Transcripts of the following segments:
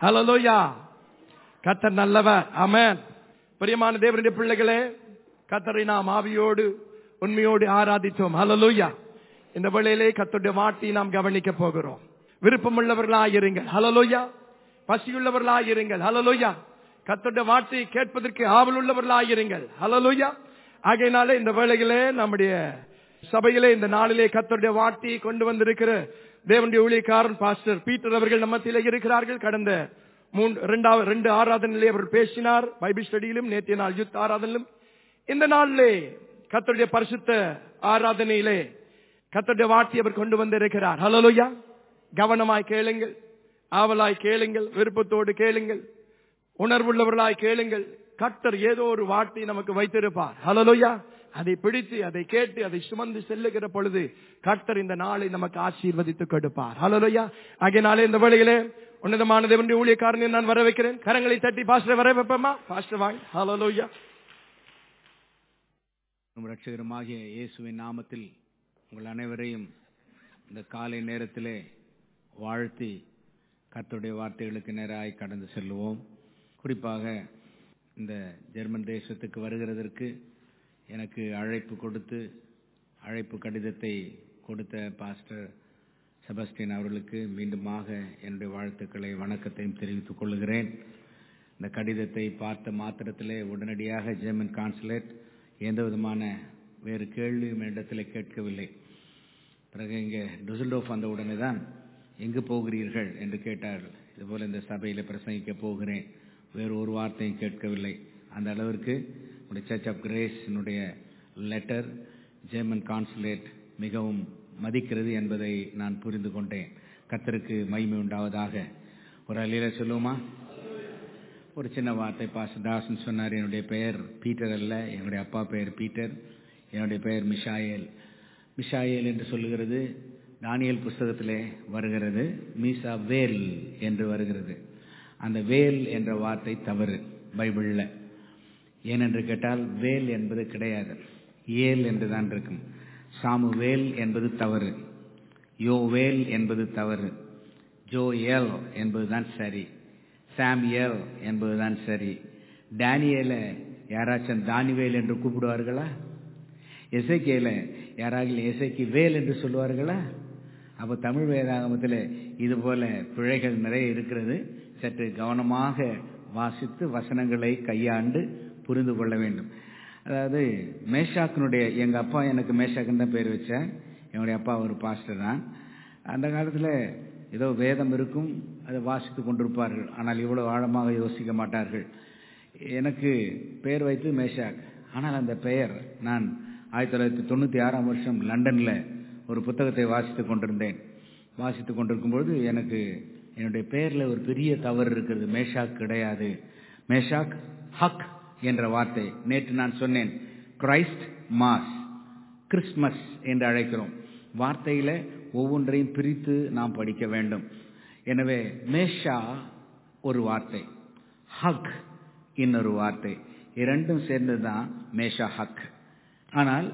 ஹalleluya கத்தர் நல்லவர் ஆமென் பிரியமான தேவனுடைய பிள்ளைகளே கத்தரை நாம் ஆவியோடு உண்மையோடு ஆராதித்தோம் ஹalleluya இந்த வேளையிலே கத்தருடைய வாட்டி நாம் கவனிக்க போகிறோம் விருப்பமுள்ளவர்களாயிருங்கள் ஹalleluya பசியுள்ளவர்களாயிருங்கள் ஹalleluya கத்தருடைய வார்த்தை கேட்பதற்கு ஆவல் உள்ளவர்களாயிருங்கள் ஹalleluya ஆகையினாலே இந்த வேளையிலே நம்முடைய சபையிலே இந்த நாளிலே கத்தருடைய வாட்டி கொண்டு வந்திருக்கிற தேவனுடைய ஊழியக்காரன் பாஸ்டர் பீட்டர் அவர்கள் நம்ம மத்தியிலே இருக்கிறார்கள் கடந்த மூன்று இரண்டாவது ரெண்டு ஆராதனையிலே அவர் பேசினார் பைபிள் ஸ்டடியிலும் நேற்றைய நாள் யுத் ஆராதனையிலும் இந்த நாளிலே கத்தருடைய பரிசுத்த ஆராதனையிலே கத்தருடைய வாட்டி அவர் கொண்டு வந்திருக்கிறார் ஹலோலுயா கவனமாய் கேளுங்கள் ஆவலாய் கேளுங்கள் விருப்பத்தோடு கேளுங்கள் உணர்வுள்ளவர்களாய் கேளுங்கள் கர்த்தர் ஏதோ ஒரு வார்த்தை நமக்கு வைத்திருப்பார் ஹலோலுயா அதை பிடித்து அதை கேட்டு அதை சுமந்து செல்லுகிற பொழுது கர்த்தர் இந்த நாளை நமக்கு ஆசீர்வதித்து கொடுப்பார் ஹலோலுயா ஆகையினாலே இந்த வேளையிலே உன்னதமான தேவனுடைய ஊழியக்காரனை நான் வர வைக்கிறேன் கரங்களை தட்டி பாஸ்டர் வர வைப்போமா பாஸ்டர் வாங்க ஹலோலுயா நம் ரட்சகருமாகிய இயேசுவின் நாமத்தில் உங்கள் அனைவரையும் இந்த காலை நேரத்திலே வாழ்த்தி கர்த்தருடைய வார்த்தைகளுக்கு நேராய் கடந்து செல்லுவோம் குறிப்பாக இந்த ஜெர்மன் தேசத்துக்கு வருகிறதற்கு எனக்கு அழைப்பு கொடுத்து அழைப்பு கடிதத்தை கொடுத்த பாஸ்டர் செபஸ்டின் அவர்களுக்கு மீண்டுமாக என்னுடைய வாழ்த்துக்களை வணக்கத்தையும் தெரிவித்துக் கொள்கிறேன் இந்த கடிதத்தை பார்த்த மாத்திரத்திலே உடனடியாக ஜெர்மன் கான்சுலேட் எந்த விதமான வேறு கேள்வியும் இடத்தில் கேட்கவில்லை பிறகு இங்கே டுசல்டோஃப் வந்த உடனே தான் எங்கு போகிறீர்கள் என்று கேட்டார்கள் இதுபோல் இந்த சபையில் பிரசங்கிக்க போகிறேன் வேறு ஒரு வார்த்தையும் கேட்கவில்லை அந்த அளவிற்கு உடைய சர்ச் ஆஃப் கிரேஸினுடைய லெட்டர் ஜெர்மன் கான்சுலேட் மிகவும் மதிக்கிறது என்பதை நான் புரிந்து கொண்டேன் கத்தருக்கு மகிமை உண்டாவதாக ஒரு அலையில சொல்லுவோமா ஒரு சின்ன வார்த்தை பாஸ் தாசன் சொன்னார் என்னுடைய பெயர் பீட்டர் அல்ல என்னுடைய அப்பா பெயர் பீட்டர் என்னுடைய பெயர் மிஷாயேல் மிஷாயேல் என்று சொல்லுகிறது தானியல் புஸ்தகத்திலே வருகிறது மீசா வேல் என்று வருகிறது அந்த வேல் என்ற வார்த்தை தவறு பைபிளில் ஏனென்று கேட்டால் வேல் என்பது கிடையாது ஏல் என்று தான் இருக்கும் சாமு வேல் என்பது தவறு யோ வேல் என்பது தவறு ஜோ ஏல் என்பதுதான் சரி சாம் ஏல் என்பதுதான் சரி டேனியேல யாராச்சும் தானிவேல் என்று கூப்பிடுவார்களா எசைக்கேல யாராவது எசைக்கு வேல் என்று சொல்லுவார்களா அப்போ தமிழ் வேதாகமத்தில் இது போல பிழைகள் நிறைய இருக்கிறது சற்று கவனமாக வாசித்து வசனங்களை கையாண்டு புரிந்து கொள்ள வேண்டும் அதாவது மேஷாக்கினுடைய எங்கள் அப்பா எனக்கு மேஷாக்குன்னு தான் பேர் வச்சேன் என்னுடைய அப்பா ஒரு பாஸ்டர் தான் அந்த காலத்தில் ஏதோ வேதம் இருக்கும் அதை வாசித்து கொண்டிருப்பார்கள் ஆனால் இவ்வளோ ஆழமாக யோசிக்க மாட்டார்கள் எனக்கு பெயர் வைத்து மேஷாக் ஆனால் அந்த பெயர் நான் ஆயிரத்தி தொள்ளாயிரத்தி தொண்ணூற்றி ஆறாம் வருஷம் லண்டனில் ஒரு புத்தகத்தை வாசித்து கொண்டிருந்தேன் வாசித்து கொண்டிருக்கும்பொழுது எனக்கு என்னுடைய பெயரில் ஒரு பெரிய தவறு இருக்கிறது மேஷாக் கிடையாது மேஷாக் ஹக் என்ற வார்த்தை நேற்று நான் சொன்னேன் கிரைஸ்ட் மாஸ் கிறிஸ்மஸ் என்று அழைக்கிறோம் வார்த்தையில ஒவ்வொன்றையும் பிரித்து நாம் படிக்க வேண்டும் எனவே மேஷா ஒரு வார்த்தை ஹக் இன்னொரு வார்த்தை இரண்டும் சேர்ந்ததுதான் மேஷா ஹக் ஆனால்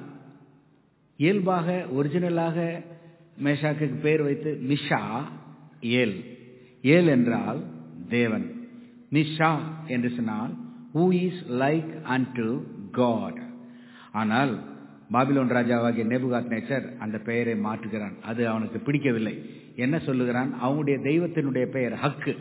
இயல்பாக ஒரிஜினலாக மேஷாக்கு பேர் வைத்து மிஷா ஏல் ஏல் என்றால் தேவன் மிஷா என்று சொன்னால் who is like unto God ஆனால் பாபிலோன் ராஜாவாகிய நெபுகாத் நேச்சர் அந்த பெயரை மாற்றுகிறான் அது அவனுக்கு பிடிக்கவில்லை என்ன சொல்லுகிறான் அவனுடைய தெய்வத்தினுடைய பெயர் ஹக்கு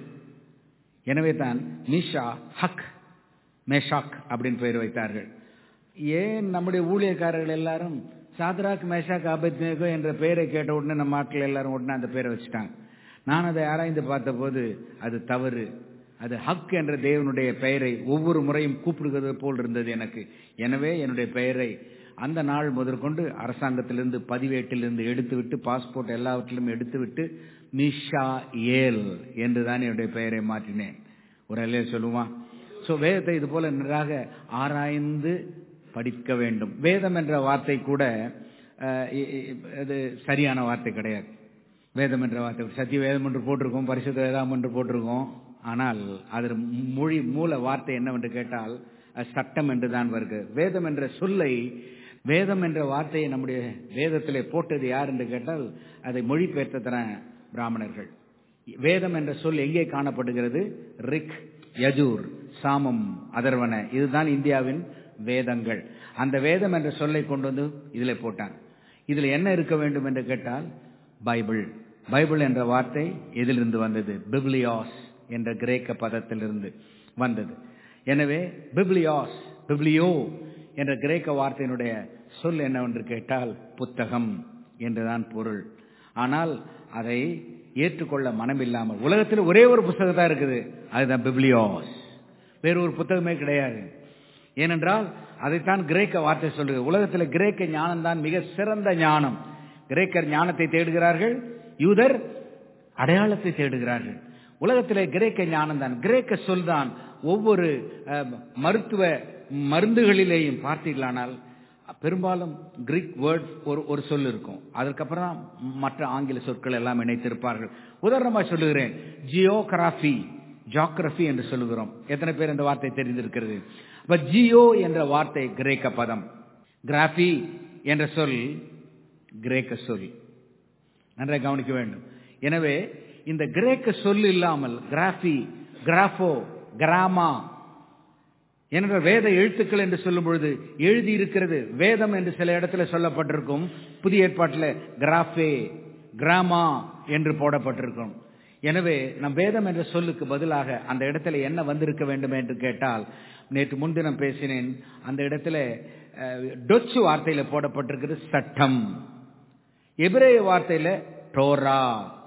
எனவே தான் நிஷா ஹக் மேஷாக் அப்படின்னு பெயர் வைத்தார்கள் ஏன் நம்முடைய ஊழியக்காரர்கள் எல்லாரும் சாத்ராக் மேஷாக் அபத்னேகோ என்ற பெயரை கேட்ட உடனே நம்ம ஆட்கள் எல்லாரும் உடனே அந்த பெயரை வச்சுட்டாங்க நான் அதை ஆராய்ந்து பார்த்தபோது அது தவறு அது ஹக் என்ற தேவனுடைய பெயரை ஒவ்வொரு முறையும் கூப்பிடுகிறது போல் இருந்தது எனக்கு எனவே என்னுடைய பெயரை அந்த நாள் முதற்கொண்டு அரசாங்கத்திலிருந்து பதிவேட்டிலிருந்து எடுத்துவிட்டு பாஸ்போர்ட் எல்லாவற்றிலும் எடுத்துவிட்டு மிஷா ஏல் என்று தான் என்னுடைய பெயரை மாற்றினேன் ஒரு அல்லைய சொல்லுவான் ஸோ வேதத்தை இது போல நன்றாக ஆராய்ந்து படிக்க வேண்டும் வேதம் என்ற வார்த்தை கூட அது சரியான வார்த்தை கிடையாது வேதம் என்ற வார்த்தை சத்திய வேதம் என்று போட்டிருக்கோம் பரிசுத்த வேதாம் என்று போட்டிருக்கோம் ஆனால் அதன் மொழி மூல வார்த்தை என்னவென்று கேட்டால் சட்டம் என்று தான் வருகிறது வேதம் என்ற சொல்லை வேதம் என்ற வார்த்தையை நம்முடைய வேதத்திலே போட்டது யார் என்று கேட்டால் அதை மொழிபெயர்த்த பிராமணர்கள் வேதம் என்ற சொல் எங்கே காணப்படுகிறது ரிக் யஜூர் சாமம் அதர்வன இதுதான் இந்தியாவின் வேதங்கள் அந்த வேதம் என்ற சொல்லை கொண்டு வந்து இதுல போட்டாங்க இதுல என்ன இருக்க வேண்டும் என்று கேட்டால் பைபிள் பைபிள் என்ற வார்த்தை எதிலிருந்து வந்தது பிப்ளியாஸ் என்ற கிரேக்க பதத்திலிருந்து வந்தது எனவே பிப்ளியாஸ் பிப்ளியோ என்ற கிரேக்க வார்த்தையினுடைய சொல் என்னவென்று கேட்டால் புத்தகம் என்றுதான் பொருள் ஆனால் அதை ஏற்றுக்கொள்ள மனமில்லாமல் உலகத்தில் ஒரே ஒரு புத்தகம் தான் இருக்குது அதுதான் பிப்ளியாஸ் வேறு ஒரு புத்தகமே கிடையாது ஏனென்றால் அதைத்தான் கிரேக்க வார்த்தை சொல்லுது உலகத்தில் கிரேக்க ஞானம் தான் மிக சிறந்த ஞானம் கிரேக்கர் ஞானத்தை தேடுகிறார்கள் யூதர் அடையாளத்தை தேடுகிறார்கள் உலகத்திலே கிரேக்க ஞானம் தான் கிரேக்க சொல் தான் ஒவ்வொரு அஹ், மருத்துவ மருந்துகளிலேயும் பார்த்தீர்களானால் பெரும்பாலும் கிரீக் வேர்ட் ஒரு ஒரு சொல் இருக்கும் அதற்கப்புறம் தான் மற்ற ஆங்கில சொற்கள் எல்லாம் இணைத்திருப்பார்கள் உதாரணமா சொல்லுகிறேன் ஜியோகிராஃபி ஜாகிரபி என்று சொல்லுகிறோம் எத்தனை பேர் இந்த வார்த்தை தெரிந்திருக்கிறது அப்ப ஜியோ என்ற வார்த்தை கிரேக்க பதம் கிராஃபி என்ற சொல் கிரேக்க சொல் நன்றாக கவனிக்க வேண்டும் எனவே இந்த கிரேக்க சொல் இல்லாமல் கிராஃபி கிராஃபோ கிராமா என்ற வேத எழுத்துக்கள் என்று சொல்லும் பொழுது எழுதி இருக்கிறது வேதம் என்று சில இடத்துல சொல்லப்பட்டிருக்கும் புதிய ஏற்பாட்டில் கிராஃபே கிராமா என்று போடப்பட்டிருக்கும் எனவே நம் வேதம் என்ற சொல்லுக்கு பதிலாக அந்த இடத்துல என்ன வந்திருக்க வேண்டும் என்று கேட்டால் நேற்று முன்தினம் பேசினேன் அந்த இடத்துல அஹ், டொச்சு வார்த்தையில போடப்பட்டிருக்கிறது சட்டம் எபிரேய வார்த்தையில டோரா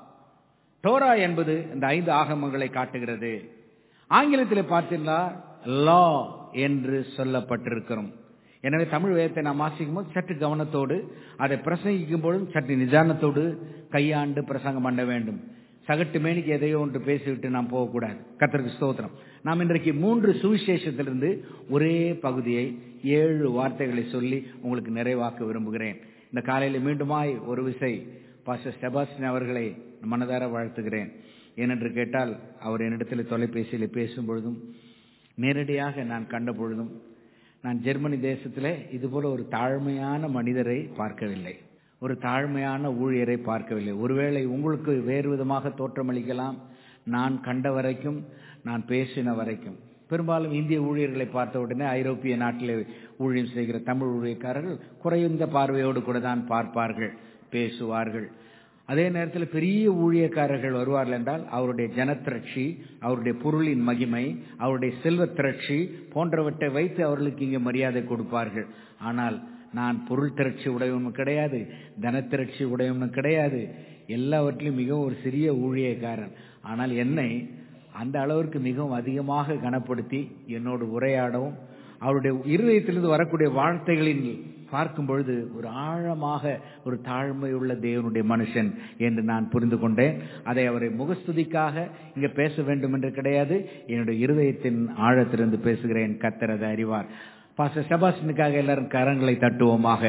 டோரா என்பது இந்த ஐந்து ஆகமங்களை காட்டுகிறது ஆங்கிலத்தில் பார்த்தீங்கன்னா லா என்று சொல்லப்பட்டிருக்கிறோம் எனவே தமிழ் வேதத்தை நாம் வாசிக்கும் போது சற்று கவனத்தோடு அதை பிரசங்கிக்கும் பொழுதும் சற்று நிதானத்தோடு கையாண்டு பிரசங்கம் பண்ண வேண்டும் சகட்டு மேனிக்கு எதையோ ஒன்று பேசிவிட்டு நாம் போகக்கூடாது கத்தருக்கு ஸ்தோத்திரம் நாம் இன்றைக்கு மூன்று சுவிசேஷத்திலிருந்து ஒரே பகுதியை ஏழு வார்த்தைகளை சொல்லி உங்களுக்கு நிறைவாக்க விரும்புகிறேன் இந்த காலையில் மீண்டுமாய் ஒரு விசை பாஸ்டர் செபாஸ்டின் அவர்களை மனதார வாழ்த்துகிறேன் ஏனென்று கேட்டால் அவர் என்னிடத்தில் தொலைபேசியில் பேசும் பொழுதும் நேரடியாக நான் கண்ட பொழுதும் நான் ஜெர்மனி தேசத்தில் இதுபோல ஒரு தாழ்மையான மனிதரை பார்க்கவில்லை ஒரு தாழ்மையான ஊழியரை பார்க்கவில்லை ஒருவேளை உங்களுக்கு வேறு விதமாக தோற்றமளிக்கலாம் நான் கண்ட வரைக்கும் நான் பேசின வரைக்கும் பெரும்பாலும் இந்திய ஊழியர்களை பார்த்த உடனே ஐரோப்பிய நாட்டிலே ஊழியம் செய்கிற தமிழ் ஊழியக்காரர்கள் குறைந்த பார்வையோடு கூட தான் பார்ப்பார்கள் பேசுவார்கள் அதே நேரத்தில் பெரிய ஊழியக்காரர்கள் வருவார்கள் என்றால் அவருடைய ஜனத்திரட்சி அவருடைய பொருளின் மகிமை அவருடைய செல்வத் திரட்சி போன்றவற்றை வைத்து அவர்களுக்கு இங்கே மரியாதை கொடுப்பார்கள் ஆனால் நான் பொருள் திரட்சி உடையவனும் கிடையாது தனத்திரட்சி உடையவனும் கிடையாது எல்லாவற்றிலும் மிகவும் ஒரு சிறிய ஊழியக்காரன் ஆனால் என்னை அந்த அளவிற்கு மிகவும் அதிகமாக கனப்படுத்தி என்னோடு உரையாடவும் அவருடைய இருதயத்திலிருந்து வரக்கூடிய வார்த்தைகளின் பார்க்கும் பொழுது ஒரு ஆழமாக ஒரு தாழ்மையுள்ள தேவனுடைய மனுஷன் என்று நான் புரிந்து கொண்டேன் அதை அவரை முகஸ்துதிக்காக இங்க பேச வேண்டும் என்று கிடையாது என்னுடைய இருதயத்தின் ஆழத்திலிருந்து பேசுகிறேன் கத்தர் அதை அறிவார் பாச செபாஸ்டனுக்காக எல்லாரும் கரங்களை தட்டுவோமாக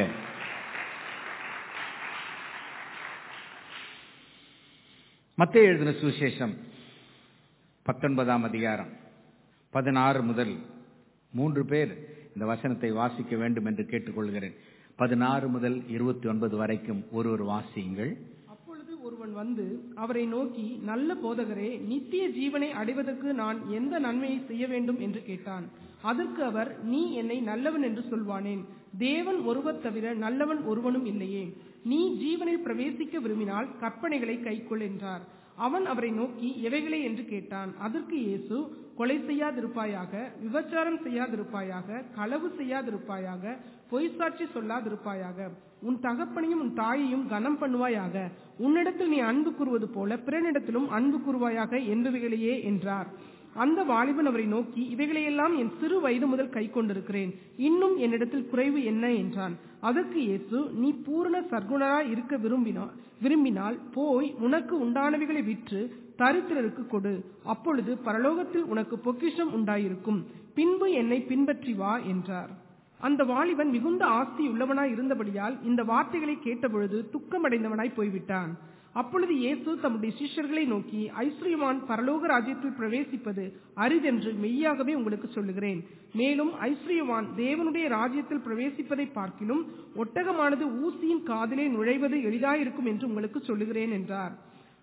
மத்திய எழுதின சுவிசேஷம் பத்தொன்பதாம் அதிகாரம் பதினாறு முதல் மூன்று பேர் இந்த வசனத்தை வாசிக்க வேண்டும் என்று கேட்டுக்கொள்கிறேன் பதினாறு முதல் இருபத்தி ஒன்பது வரைக்கும் ஒரு ஒரு வாசியுங்கள் அப்பொழுது ஒருவன் வந்து அவரை நோக்கி நல்ல போதகரே நித்திய ஜீவனை அடைவதற்கு நான் எந்த நன்மையை செய்ய வேண்டும் என்று கேட்டான் அதற்கு அவர் நீ என்னை நல்லவன் என்று சொல்வானேன் தேவன் ஒருவர் தவிர நல்லவன் ஒருவனும் இல்லையே நீ ஜீவனில் பிரவேசிக்க விரும்பினால் கற்பனைகளை கைக்கொள் என்றார் அவன் அவரை நோக்கி எவைகளை என்று கேட்டான் அதற்கு இயேசு கொலை செய்யாதிருப்பாயாக விபச்சாரம் செய்யாதிருப்பாயாக களவு செய்யாதிருப்பாயாக பொய் சாட்சி சொல்லாதிருப்பாயாக உன் தகப்பனையும் உன் தாயையும் கனம் பண்ணுவாயாக உன்னிடத்தில் நீ அன்பு கூறுவது போல பிறனிடத்திலும் அன்பு கூறுவாயாக என்பவைகளையே என்றார் அந்த வாலிபன் அவரை நோக்கி இவைகளையெல்லாம் என் சிறு வயது முதல் கை கொண்டிருக்கிறேன் இன்னும் என்னிடத்தில் குறைவு என்ன என்றான் அதற்கு இயேசு நீ பூரண சர்க்குணராய் இருக்க விரும்பினா விரும்பினால் போய் உனக்கு உண்டானவைகளை விற்று தரித்திரருக்கு கொடு அப்பொழுது பரலோகத்தில் உனக்கு பொக்கிஷம் உண்டாயிருக்கும் பின்பு என்னை பின்பற்றி வா என்றார் அந்த வாலிபன் மிகுந்த ஆஸ்தி உள்ளவனாய் இருந்தபடியால் இந்த வார்த்தைகளை கேட்டபொழுது துக்கமடைந்தவனாய் போய்விட்டான் அப்பொழுது இயேசு தம்முடைய சிஷ்யர்களை நோக்கி ஐஸ்வர்யவான் பரலோக ராஜ்யத்தில் பிரவேசிப்பது அரிதென்று மெய்யாகவே உங்களுக்கு சொல்லுகிறேன் மேலும் ஐஸ்வர்யவான் தேவனுடைய ராஜ்யத்தில் பிரவேசிப்பதை பார்க்கிலும் ஒட்டகமானது ஊசியின் காதிலே நுழைவது எளிதாயிருக்கும் என்று உங்களுக்கு சொல்லுகிறேன் என்றார்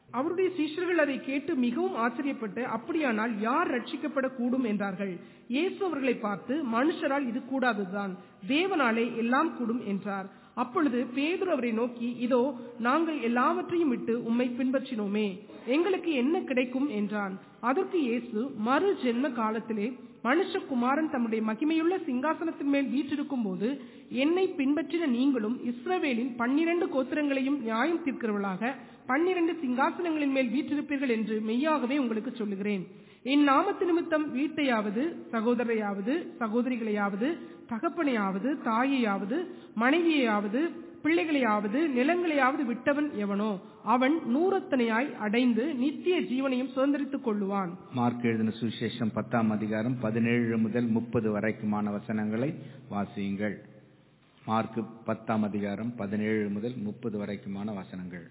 அவருடைய சீஷர்கள் அதை கேட்டு மிகவும் ஆச்சரியப்பட்டு அப்படியானால் யார் ரட்சிக்கப்படக்கூடும் என்றார்கள் இயேசு அவர்களை பார்த்து மனுஷரால் இது கூடாதுதான் தேவனாலே எல்லாம் கூடும் என்றார் அப்பொழுது பேதுரு அவரை நோக்கி இதோ நாங்கள் எல்லாவற்றையும் விட்டு உம்மை பின்பற்றினோமே எங்களுக்கு என்ன கிடைக்கும் என்றான் அதற்கு இயேசு மறு ஜென்ம காலத்திலே மனுஷகுமாரன் தம்முடைய மகிமையுள்ள சிங்காசனத்தின் மேல் வீற்றிருக்கும் போது என்னை பின்பற்றின நீங்களும் இஸ்ரவேலின் பன்னிரண்டு கோத்திரங்களையும் நியாயம் தீர்க்கிறவர்களாக பன்னிரண்டு சிங்காசனங்களின் மேல் வீற்றிருப்பீர்கள் என்று மெய்யாகவே உங்களுக்கு சொல்லுகிறேன் என் நாமத்து நிமித்தம் வீட்டையாவது சகோதரையாவது சகோதரிகளையாவது தகப்பனையாவது தாயையாவது மனைவியையாவது பிள்ளைகளையாவது நிலங்களையாவது விட்டவன் எவனோ அவன் நூறத்தனையாய் அடைந்து நித்திய ஜீவனையும் சுதந்திரித்துக் கொள்ளுவான் மார்க் எழுதின சுவிசேஷம் பத்தாம் அதிகாரம் பதினேழு முதல் முப்பது வரைக்குமான வசனங்களை வாசியுங்கள் மார்க் பத்தாம் அதிகாரம் பதினேழு முதல் முப்பது வரைக்குமான வசனங்கள்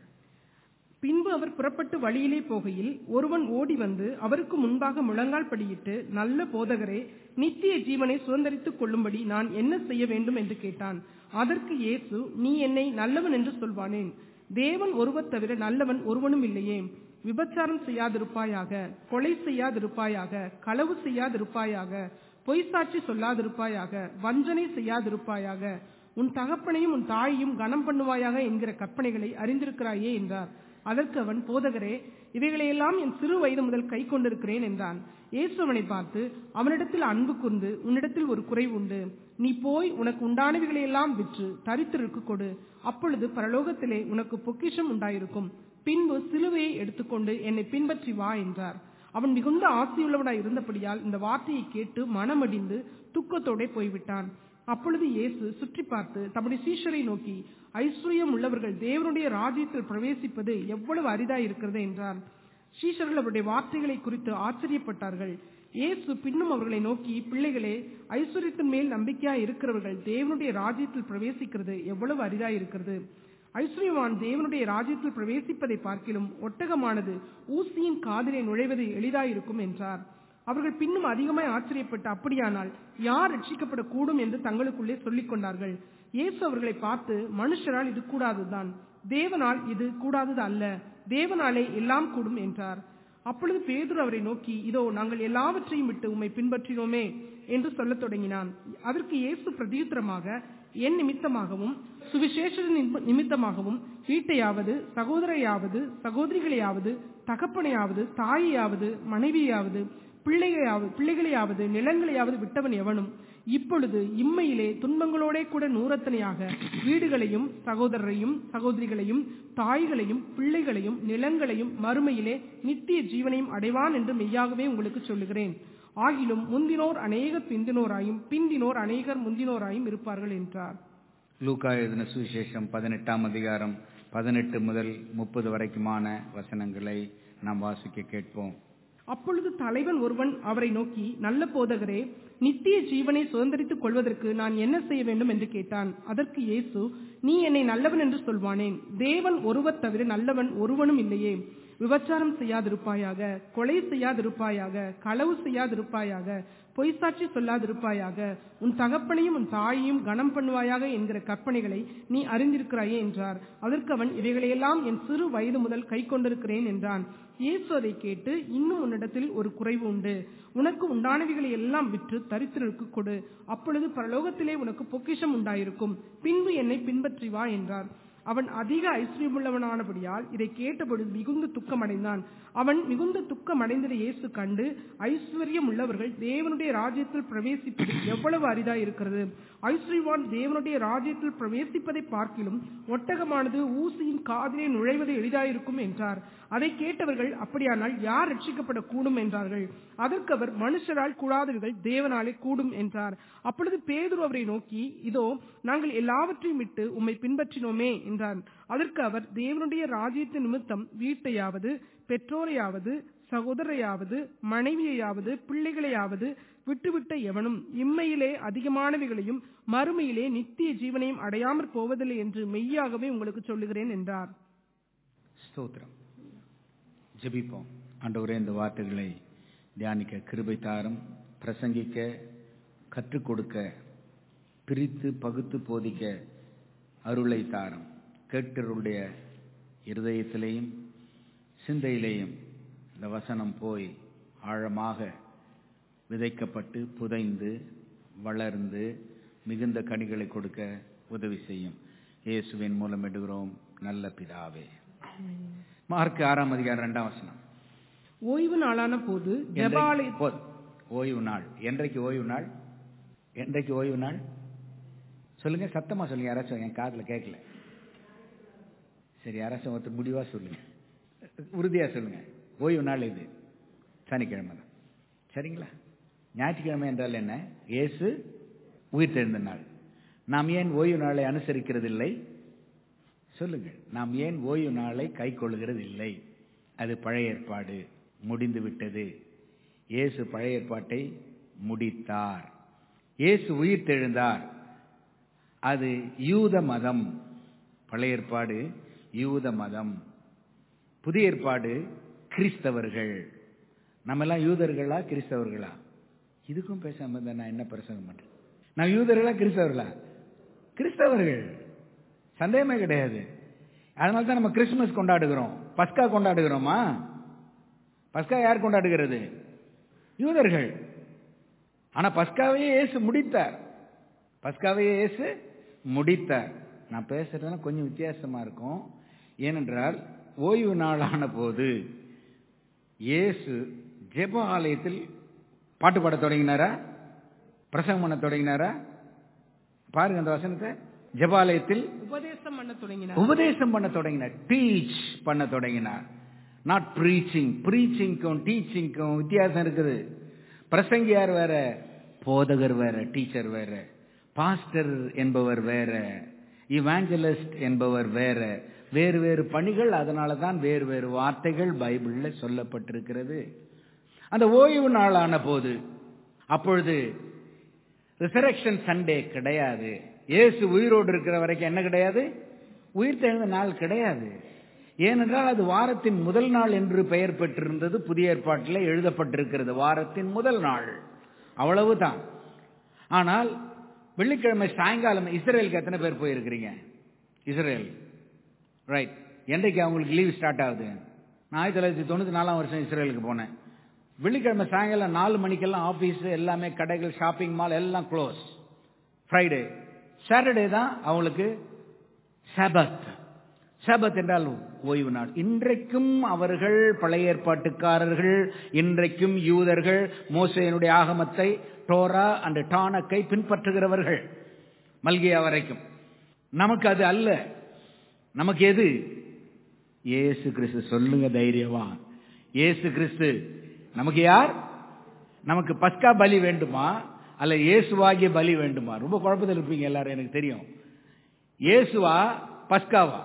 பின்பு அவர் புறப்பட்டு வழியிலே போகையில் ஒருவன் ஓடி வந்து அவருக்கு முன்பாக முழங்கால் படியிட்டு நல்ல போதகரே நித்திய ஜீவனை சுதந்திரித்துக் கொள்ளும்படி நான் என்ன செய்ய வேண்டும் என்று கேட்டான் அதற்கு இயேசு நீ என்னை நல்லவன் என்று சொல்வானேன் தேவன் ஒருவர் தவிர நல்லவன் ஒருவனும் இல்லையே விபச்சாரம் செய்யாதிருப்பாயாக கொலை செய்யாதிருப்பாயாக களவு செய்யாதிருப்பாயாக பொய் சாட்சி சொல்லாதிருப்பாயாக வஞ்சனை செய்யாதிருப்பாயாக உன் தகப்பனையும் உன் தாயையும் கனம் பண்ணுவாயாக என்கிற கற்பனைகளை அறிந்திருக்கிறாயே என்றார் அதற்கு அவன் போதகரே இவைகளையெல்லாம் என் சிறு வயது முதல் கை கொண்டிருக்கிறேன் என்றான் இயேசு அவனை பார்த்து அவனிடத்தில் அன்பு கூர்ந்து உன்னிடத்தில் ஒரு குறைவு உண்டு நீ போய் உனக்கு உண்டானவைகளையெல்லாம் விற்று தரித்திற்கு கொடு அப்பொழுது பரலோகத்திலே உனக்கு பொக்கிஷம் உண்டாயிருக்கும் பின்பு சிலுவையை எடுத்துக்கொண்டு என்னை பின்பற்றி வா என்றார் அவன் மிகுந்த ஆசையுள்ளவனாய் இருந்தபடியால் இந்த வார்த்தையை கேட்டு மனமடிந்து துக்கத்தோடே போய்விட்டான் அப்பொழுது இயேசு சுற்றி பார்த்து தம்முடைய சீஷரை நோக்கி ஐஸ்வர்யம் உள்ளவர்கள் தேவனுடைய ராஜ்யத்தில் பிரவேசிப்பது எவ்வளவு அரிதாய் இருக்கிறது என்றார் சீஷர்கள் அவருடைய வார்த்தைகளை குறித்து ஆச்சரியப்பட்டார்கள் இயேசு பின்னும் அவர்களை நோக்கி பிள்ளைகளே ஐஸ்வர்யத்தின் மேல் நம்பிக்கையா இருக்கிறவர்கள் தேவனுடைய ராஜ்யத்தில் பிரவேசிக்கிறது எவ்வளவு அரிதாய் இருக்கிறது ஐஸ்வர்யவான் தேவனுடைய ராஜ்யத்தில் பிரவேசிப்பதை பார்க்கிலும் ஒட்டகமானது ஊசியின் காதிலே நுழைவது எளிதாயிருக்கும் என்றார் அவர்கள் பின்னும் அதிகமாய் ஆச்சரியப்பட்டு அப்படியானால் யார் ரட்சிக்கப்படக்கூடும் என்று தங்களுக்குள்ளே சொல்லிக் கொண்டார்கள் இயேசு அவர்களை பார்த்து மனுஷரால் இது கூடாதுதான் தேவனால் இது கூடாதது அல்ல தேவனாலே எல்லாம் கூடும் என்றார் அப்பொழுது பேதுரு அவரை நோக்கி இதோ நாங்கள் எல்லாவற்றையும் விட்டு உம்மை பின்பற்றினோமே என்று சொல்லத் தொடங்கினான் அதற்கு இயேசு பிரதியுத்தரமாக என் நிமித்தமாகவும் சுவிசேஷ நிமித்தமாகவும் வீட்டையாவது சகோதரையாவது சகோதரிகளையாவது தகப்பனையாவது தாயையாவது மனைவியாவது பிள்ளைகளையாவது பிள்ளைகளையாவது நிலங்களையாவது விட்டவன் எவனும் இப்பொழுது இம்மையிலே துன்பங்களோடே கூட நூறத்தனையாக வீடுகளையும் சகோதரரையும் சகோதரிகளையும் தாய்களையும் பிள்ளைகளையும் நிலங்களையும் மறுமையிலே நித்திய ஜீவனையும் அடைவான் என்று மெய்யாகவே உங்களுக்கு சொல்லுகிறேன் ஆகிலும் முந்தினோர் அநேகர் பிந்தினோராயும் பிந்தினோர் அநேகர் முந்தினோராயும் இருப்பார்கள் என்றார் லூக்கா எழுதின சுவிசேஷம் பதினெட்டாம் அதிகாரம் பதினெட்டு முதல் முப்பது வரைக்குமான வசனங்களை நாம் வாசிக்க கேட்போம் அப்பொழுது தலைவன் ஒருவன் அவரை நோக்கி நல்ல போதகரே நித்திய ஜீவனை சுதந்திரித்துக் கொள்வதற்கு நான் என்ன செய்ய வேண்டும் என்று கேட்டான் அதற்கு இயேசு நீ என்னை நல்லவன் என்று சொல்வானேன் தேவன் ஒருவர் தவிர நல்லவன் ஒருவனும் இல்லையே விபச்சாரம் செய்யாதிருப்பாயாக கொலை செய்யாதிருப்பாயாக களவு செய்யாதிருப்பாயாக பொய்சாட்சி சொல்லாதிருப்பாயாக உன் தகப்பனையும் உன் தாயையும் கனம் பண்ணுவாயாக என்கிற கற்பனைகளை நீ அறிந்திருக்கிறாயே என்றார் அதற்கு அவன் இவைகளையெல்லாம் என் சிறு வயது முதல் கை கொண்டிருக்கிறேன் என்றான் இயேசு அதை கேட்டு இன்னும் உன்னிடத்தில் ஒரு குறைவு உண்டு உனக்கு உண்டானவைகளை எல்லாம் விற்று தரித்திரருக்கு கொடு அப்பொழுது பரலோகத்திலே உனக்கு பொக்கிஷம் உண்டாயிருக்கும் பின்பு என்னை பின்பற்றி வா என்றார் அவன் அதிக ஐஸ்வர்யமுள்ளவனானபடியால் இதை கேட்டபொழுது மிகுந்த துக்கமடைந்தான் அவன் மிகுந்த துக்கமடைந்ததை இயேசு கண்டு ஐஸ்வர்யம் உள்ளவர்கள் தேவனுடைய ராஜ்யத்தில் பிரவேசிப்பது எவ்வளவு அரிதா இருக்கிறது ஐஸ்வர்யவான் தேவனுடைய ராஜ்யத்தில் பிரவேசிப்பதை பார்க்கிலும் ஒட்டகமானது ஊசியின் காதிலே நுழைவது எளிதாயிருக்கும் என்றார் அதை கேட்டவர்கள் அப்படியானால் யார் ரட்சிக்கப்பட கூடும் என்றார்கள் அதற்கு அவர் மனுஷரால் கூடாதவர்கள் தேவனாலே கூடும் என்றார் அப்பொழுது பேதுரு அவரை நோக்கி இதோ நாங்கள் எல்லாவற்றையும் விட்டு உம்மை பின்பற்றினோமே என்றார் அதற்கு அவர் தேவனுடைய ராஜ்யத்தின் நிமித்தம் வீட்டையாவது பெற்றோரையாவது சகோதரையாவது மனைவியையாவது பிள்ளைகளையாவது விட்டுவிட்ட எவனும் இம்மையிலே அதிகமானவைகளையும் மறுமையிலே நித்திய ஜீவனையும் அடையாமற் போவதில்லை என்று மெய்யாகவே உங்களுக்கு சொல்லுகிறேன் என்றார் ஸ்தோத்திரம் ஜெபிப்போம் ஆண்டவரே இந்த வார்த்தைகளை தியானிக்க கிருபை தாரும் பிரசங்கிக்க கற்றுக் கொடுக்க பிரித்து பகுத்து போதிக்க அருளை தாரும் கேட்கிறவருடைய இருதயத்திலேயும் சிந்தையிலேயும் இந்த வசனம் போய் ஆழமாக விதைக்கப்பட்டு புதைந்து வளர்ந்து மிகுந்த கனிகளை கொடுக்க உதவி செய்யும் இயேசுவின் மூலம் எடுகிறோம் நல்ல பிதாவே மார்க் ஆறாம் அதிகாரம் இரண்டாம் வசனம் ஓய்வு நாளான போது ஜெபாலய என்றைக்கு- போதும். ஓய்வு நாள் என்றைக்கு ஓய்வு நாள் என்றைக்கு ஓய்வு நாள் சொல்லுங்க சத்தமா சொல்லுங்க யாராச்சும் என் காதுல கேட்கல சரி யாராச்சும் ஒருத்தர் முடிவா சொல்லுங்க உறுதியா சொல்லுங்க ஓய்வு நாள் இது சனிக்கிழமை தான் சரிங்களா ஞாயிற்றுக்கிழமை என்றால் என்ன இயேசு உயிர் தெழுந்த நாள் நாம் ஏன் ஓய்வு நாளை அனுசரிக்கிறதில்லை சொல்லுங்கள் நாம் ஏன் ஓய்வு நாளை கை கொள்ளுகிறதில்லை அது பழைய ஏற்பாடு முடிந்து விட்டது இயேசு பழைய ஏற்பாட்டை முடித்தார் இயேசு உயிர் தெழுந்தார் அது யூத மதம் பழைய ஏற்பாடு யூத மதம் புதிய ஏற்பாடு கிறிஸ்தவர்கள் நம்ம எல்லாம் யூதர்களா கிறிஸ்தவர்களா இதுக்கும் பேசாம இருந்தா நான் என்ன பிரசங்கம் பண்றேன் நான் யூதர்களா கிறிஸ்தவர்களா கிறிஸ்தவர்கள் சந்தேகமே கிடையாது அதனால தான் நம்ம கிறிஸ்துமஸ் கொண்டாடுகிறோம் பஸ்கா கொண்டாடுகிறோமா பஸ்கா யார் கொண்டாடுகிறது யூதர்கள் ஆனா பஸ்காவையே இயேசு முடித்தார் பஸ்காவையே இயேசு முடித்தார் நான் பேசுறதுலாம் கொஞ்சம் வித்தியாசமா இருக்கும் ஏனென்றால் ஓய்வு நாளான போது இயேசு ஜெப ஆலயத்தில் பாட்டு பாட தொடங்கினாரா பிரசங்கம் பண்ண தொடங்கினாரா பாருங்க அந்த வசனத்தை ஜெபாலயத்தில் உபதேசம் பண்ண தொடங்கினார் உபதேசம் பண்ண தொடங்கினார் டீச் பண்ண தொடங்கினார் நாட் ப்ரீச்சிங் ப்ரீச்சிங்க்கும் டீச்சிங்க்கும் வித்தியாசம் இருக்குது பிரசங்கியார் வேற போதகர் வேற டீச்சர் வேற பாஸ்டர் என்பவர் வேற இவாஞ்சலிஸ்ட் என்பவர் வேற வேறு வேறு பணிகள் அதனால தான் வேறு வேறு வார்த்தைகள் பைபிள்ல சொல்லப்பட்டிருக்கிறது அந்த ஓய்வு நாளான போது அப்பொழுது ரிசரக்ஷன் சண்டே கிடையாது இயேசு உயிரோடு இருக்கிற வரைக்கும் என்ன கிடையாது உயிர் தெழுந்த நாள் கிடையாது ஏனென்றால் அது வாரத்தின் முதல் நாள் என்று பெயர் பெற்றிருந்தது புதிய ஏற்பாட்டில் எழுதப்பட்டிருக்கிறது வாரத்தின் முதல் நாள் அவ்வளவுதான் ஆனால் வெள்ளிக்கிழமை சாயங்காலம் இஸ்ரேலுக்கு எத்தனை பேர் போயிருக்கிறீங்க இஸ்ரேல் ரைட் என்றைக்கு அவங்களுக்கு லீவ் ஸ்டார்ட் ஆகுது நான் ஆயிரத்தி தொள்ளாயிரத்தி தொண்ணூத்தி நாலாம் வருஷம் இஸ்ரேலுக்கு போனேன் வெள்ளிக்கிழமை சாயங்காலம் நாலு மணிக்கெல்லாம் ஆபீஸ் எல்லாமே கடைகள் ஷாப்பிங் மால் எல்லாம் க்ளோஸ் ஃப்ரைடே சாட்டர்டே தான் அவங்களுக்கு சபத் சபத் என்றால் ஓய்வு நாள் இன்றைக்கும் அவர்கள் பழைய ஏற்பாட்டுக்காரர்கள் இன்றைக்கும் யூதர்கள் மோசையனுடைய ஆகமத்தை டோரா அண்ட் டானக்கை பின்பற்றுகிறவர்கள் மல்கியா வரைக்கும் நமக்கு அது அல்ல நமக்கு எது இயேசு கிறிஸ்து சொல்லுங்க தைரியமா இயேசு கிறிஸ்து நமக்கு யார் நமக்கு பஸ்கா பலி வேண்டுமா அல்ல இயேசுவாகிய பலி வேண்டுமா ரொம்ப குழப்பத்தில் இருப்பீங்க எல்லாரும் எனக்கு தெரியும் இயேசுவா பஸ்காவா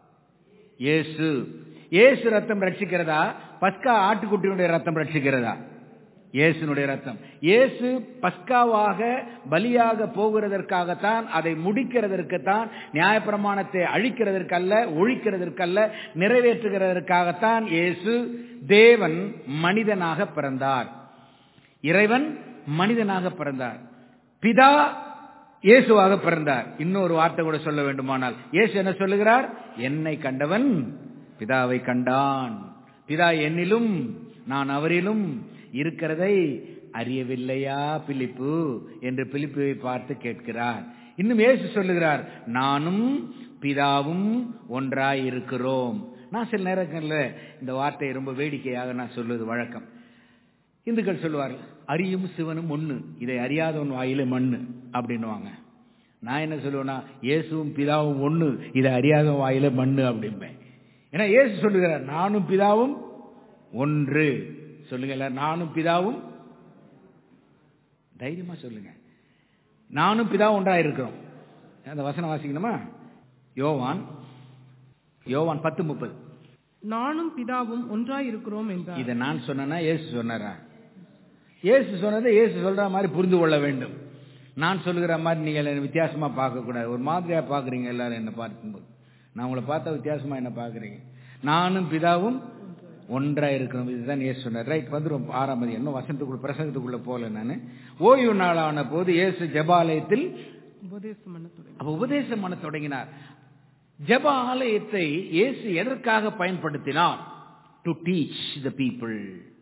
இயேசு இயேசு ரத்தம் ரட்சிக்கிறதா பஸ்கா ஆட்டுக்குட்டியினுடைய ரத்தம் ரட்சிக்கிறதா இயேசுனுடைய ரத்தம் இயேசு பஸ்காவாக பலியாக போகிறதற்காகத்தான் அதை முடிக்கிறதற்குத்தான் நியாயப்பிரமாணத்தை அழிக்கிறதற்கல்ல ஒழிக்கிறதற்கல்ல நிறைவேற்றுகிறதற்காகத்தான் இயேசு தேவன் மனிதனாக பிறந்தார் இறைவன் மனிதனாக பிறந்தார் பிதா இயேசுவாக பிறந்தார் இன்னொரு வார்த்தை கூட சொல்ல வேண்டுமானால் இயேசு என்ன சொல்லுகிறார் என்னை கண்டவன் பிதாவை கண்டான் பிதா என்னிலும் நான் அவரிலும் இருக்கிறதை அறியவில்லையா பிலிப்பு என்று பிலிப்புவை பார்த்து கேட்கிறார் இன்னும் இயேசு சொல்லுகிறார் நானும் பிதாவும் ஒன்றாய் இருக்கிறோம் நான் சில நேரங்களில் இந்த வார்த்தையை ரொம்ப வேடிக்கையாக நான் சொல்வது வழக்கம் இந்துக்கள் சொல்லுவார்கள் அரியும் சிவனும் ஒண்ணு இதை அறியாதவன் வாயில மண்ணு அப்படின்னுவாங்க நான் என்ன சொல்லுவேன்னா இயேசுவும் பிதாவும் ஒண்ணு இதை அறியாதவன் வாயில மண்ணு அப்படிம்பேன் ஏன்னா இயேசு சொல்லுகிறார் நானும் பிதாவும் ஒன்று சொல்லுங்க எல்லாரும் நானும் பிதாவும் தைரியமா சொல்லுங்க நானும் பிதாவும் ஒன்றா இருக்கிறோம் அந்த வசனம் வாசிக்கணுமா யோவான் யோவான் பத்து முப்பது நானும் பிதாவும் ஒன்றாய் இருக்கிறோம் என்றார் இதை நான் சொன்னேன்னா இயேசு சொன்னாரா இயேசு சொன்னதை இயேசு சொல்ற மாதிரி புரிந்து கொள்ள வேண்டும் நான் சொல்லுகிற மாதிரி நீங்கள் என்ன வித்தியாசமா பார்க்க கூடாது ஒரு மாதிரியா பாக்குறீங்க எல்லாரும் என்ன பார்க்கும்போது நான் உங்களை பார்த்தா வித்தியாசமா என்ன பாக்குறீங்க நானும் பிதாவும் ஒன்றா இருக்கிறோம் இதுதான் இயேசு சொன்னார் ரைட் வந்துடும் ஆறாம் மதி இன்னும் வசனத்துக்குள்ள பிரசங்கத்துக்குள்ள போல நான் ஓய்வு நாளான போது இயேசு ஜெபாலயத்தில் உபதேசம் பண்ண தொடங்கி அப்ப உபதேசம் பண்ண தொடங்கினார் ஜெப ஆலயத்தை இயேசு எதற்காக பயன்படுத்தினார் டு டீச் த பீப்புள்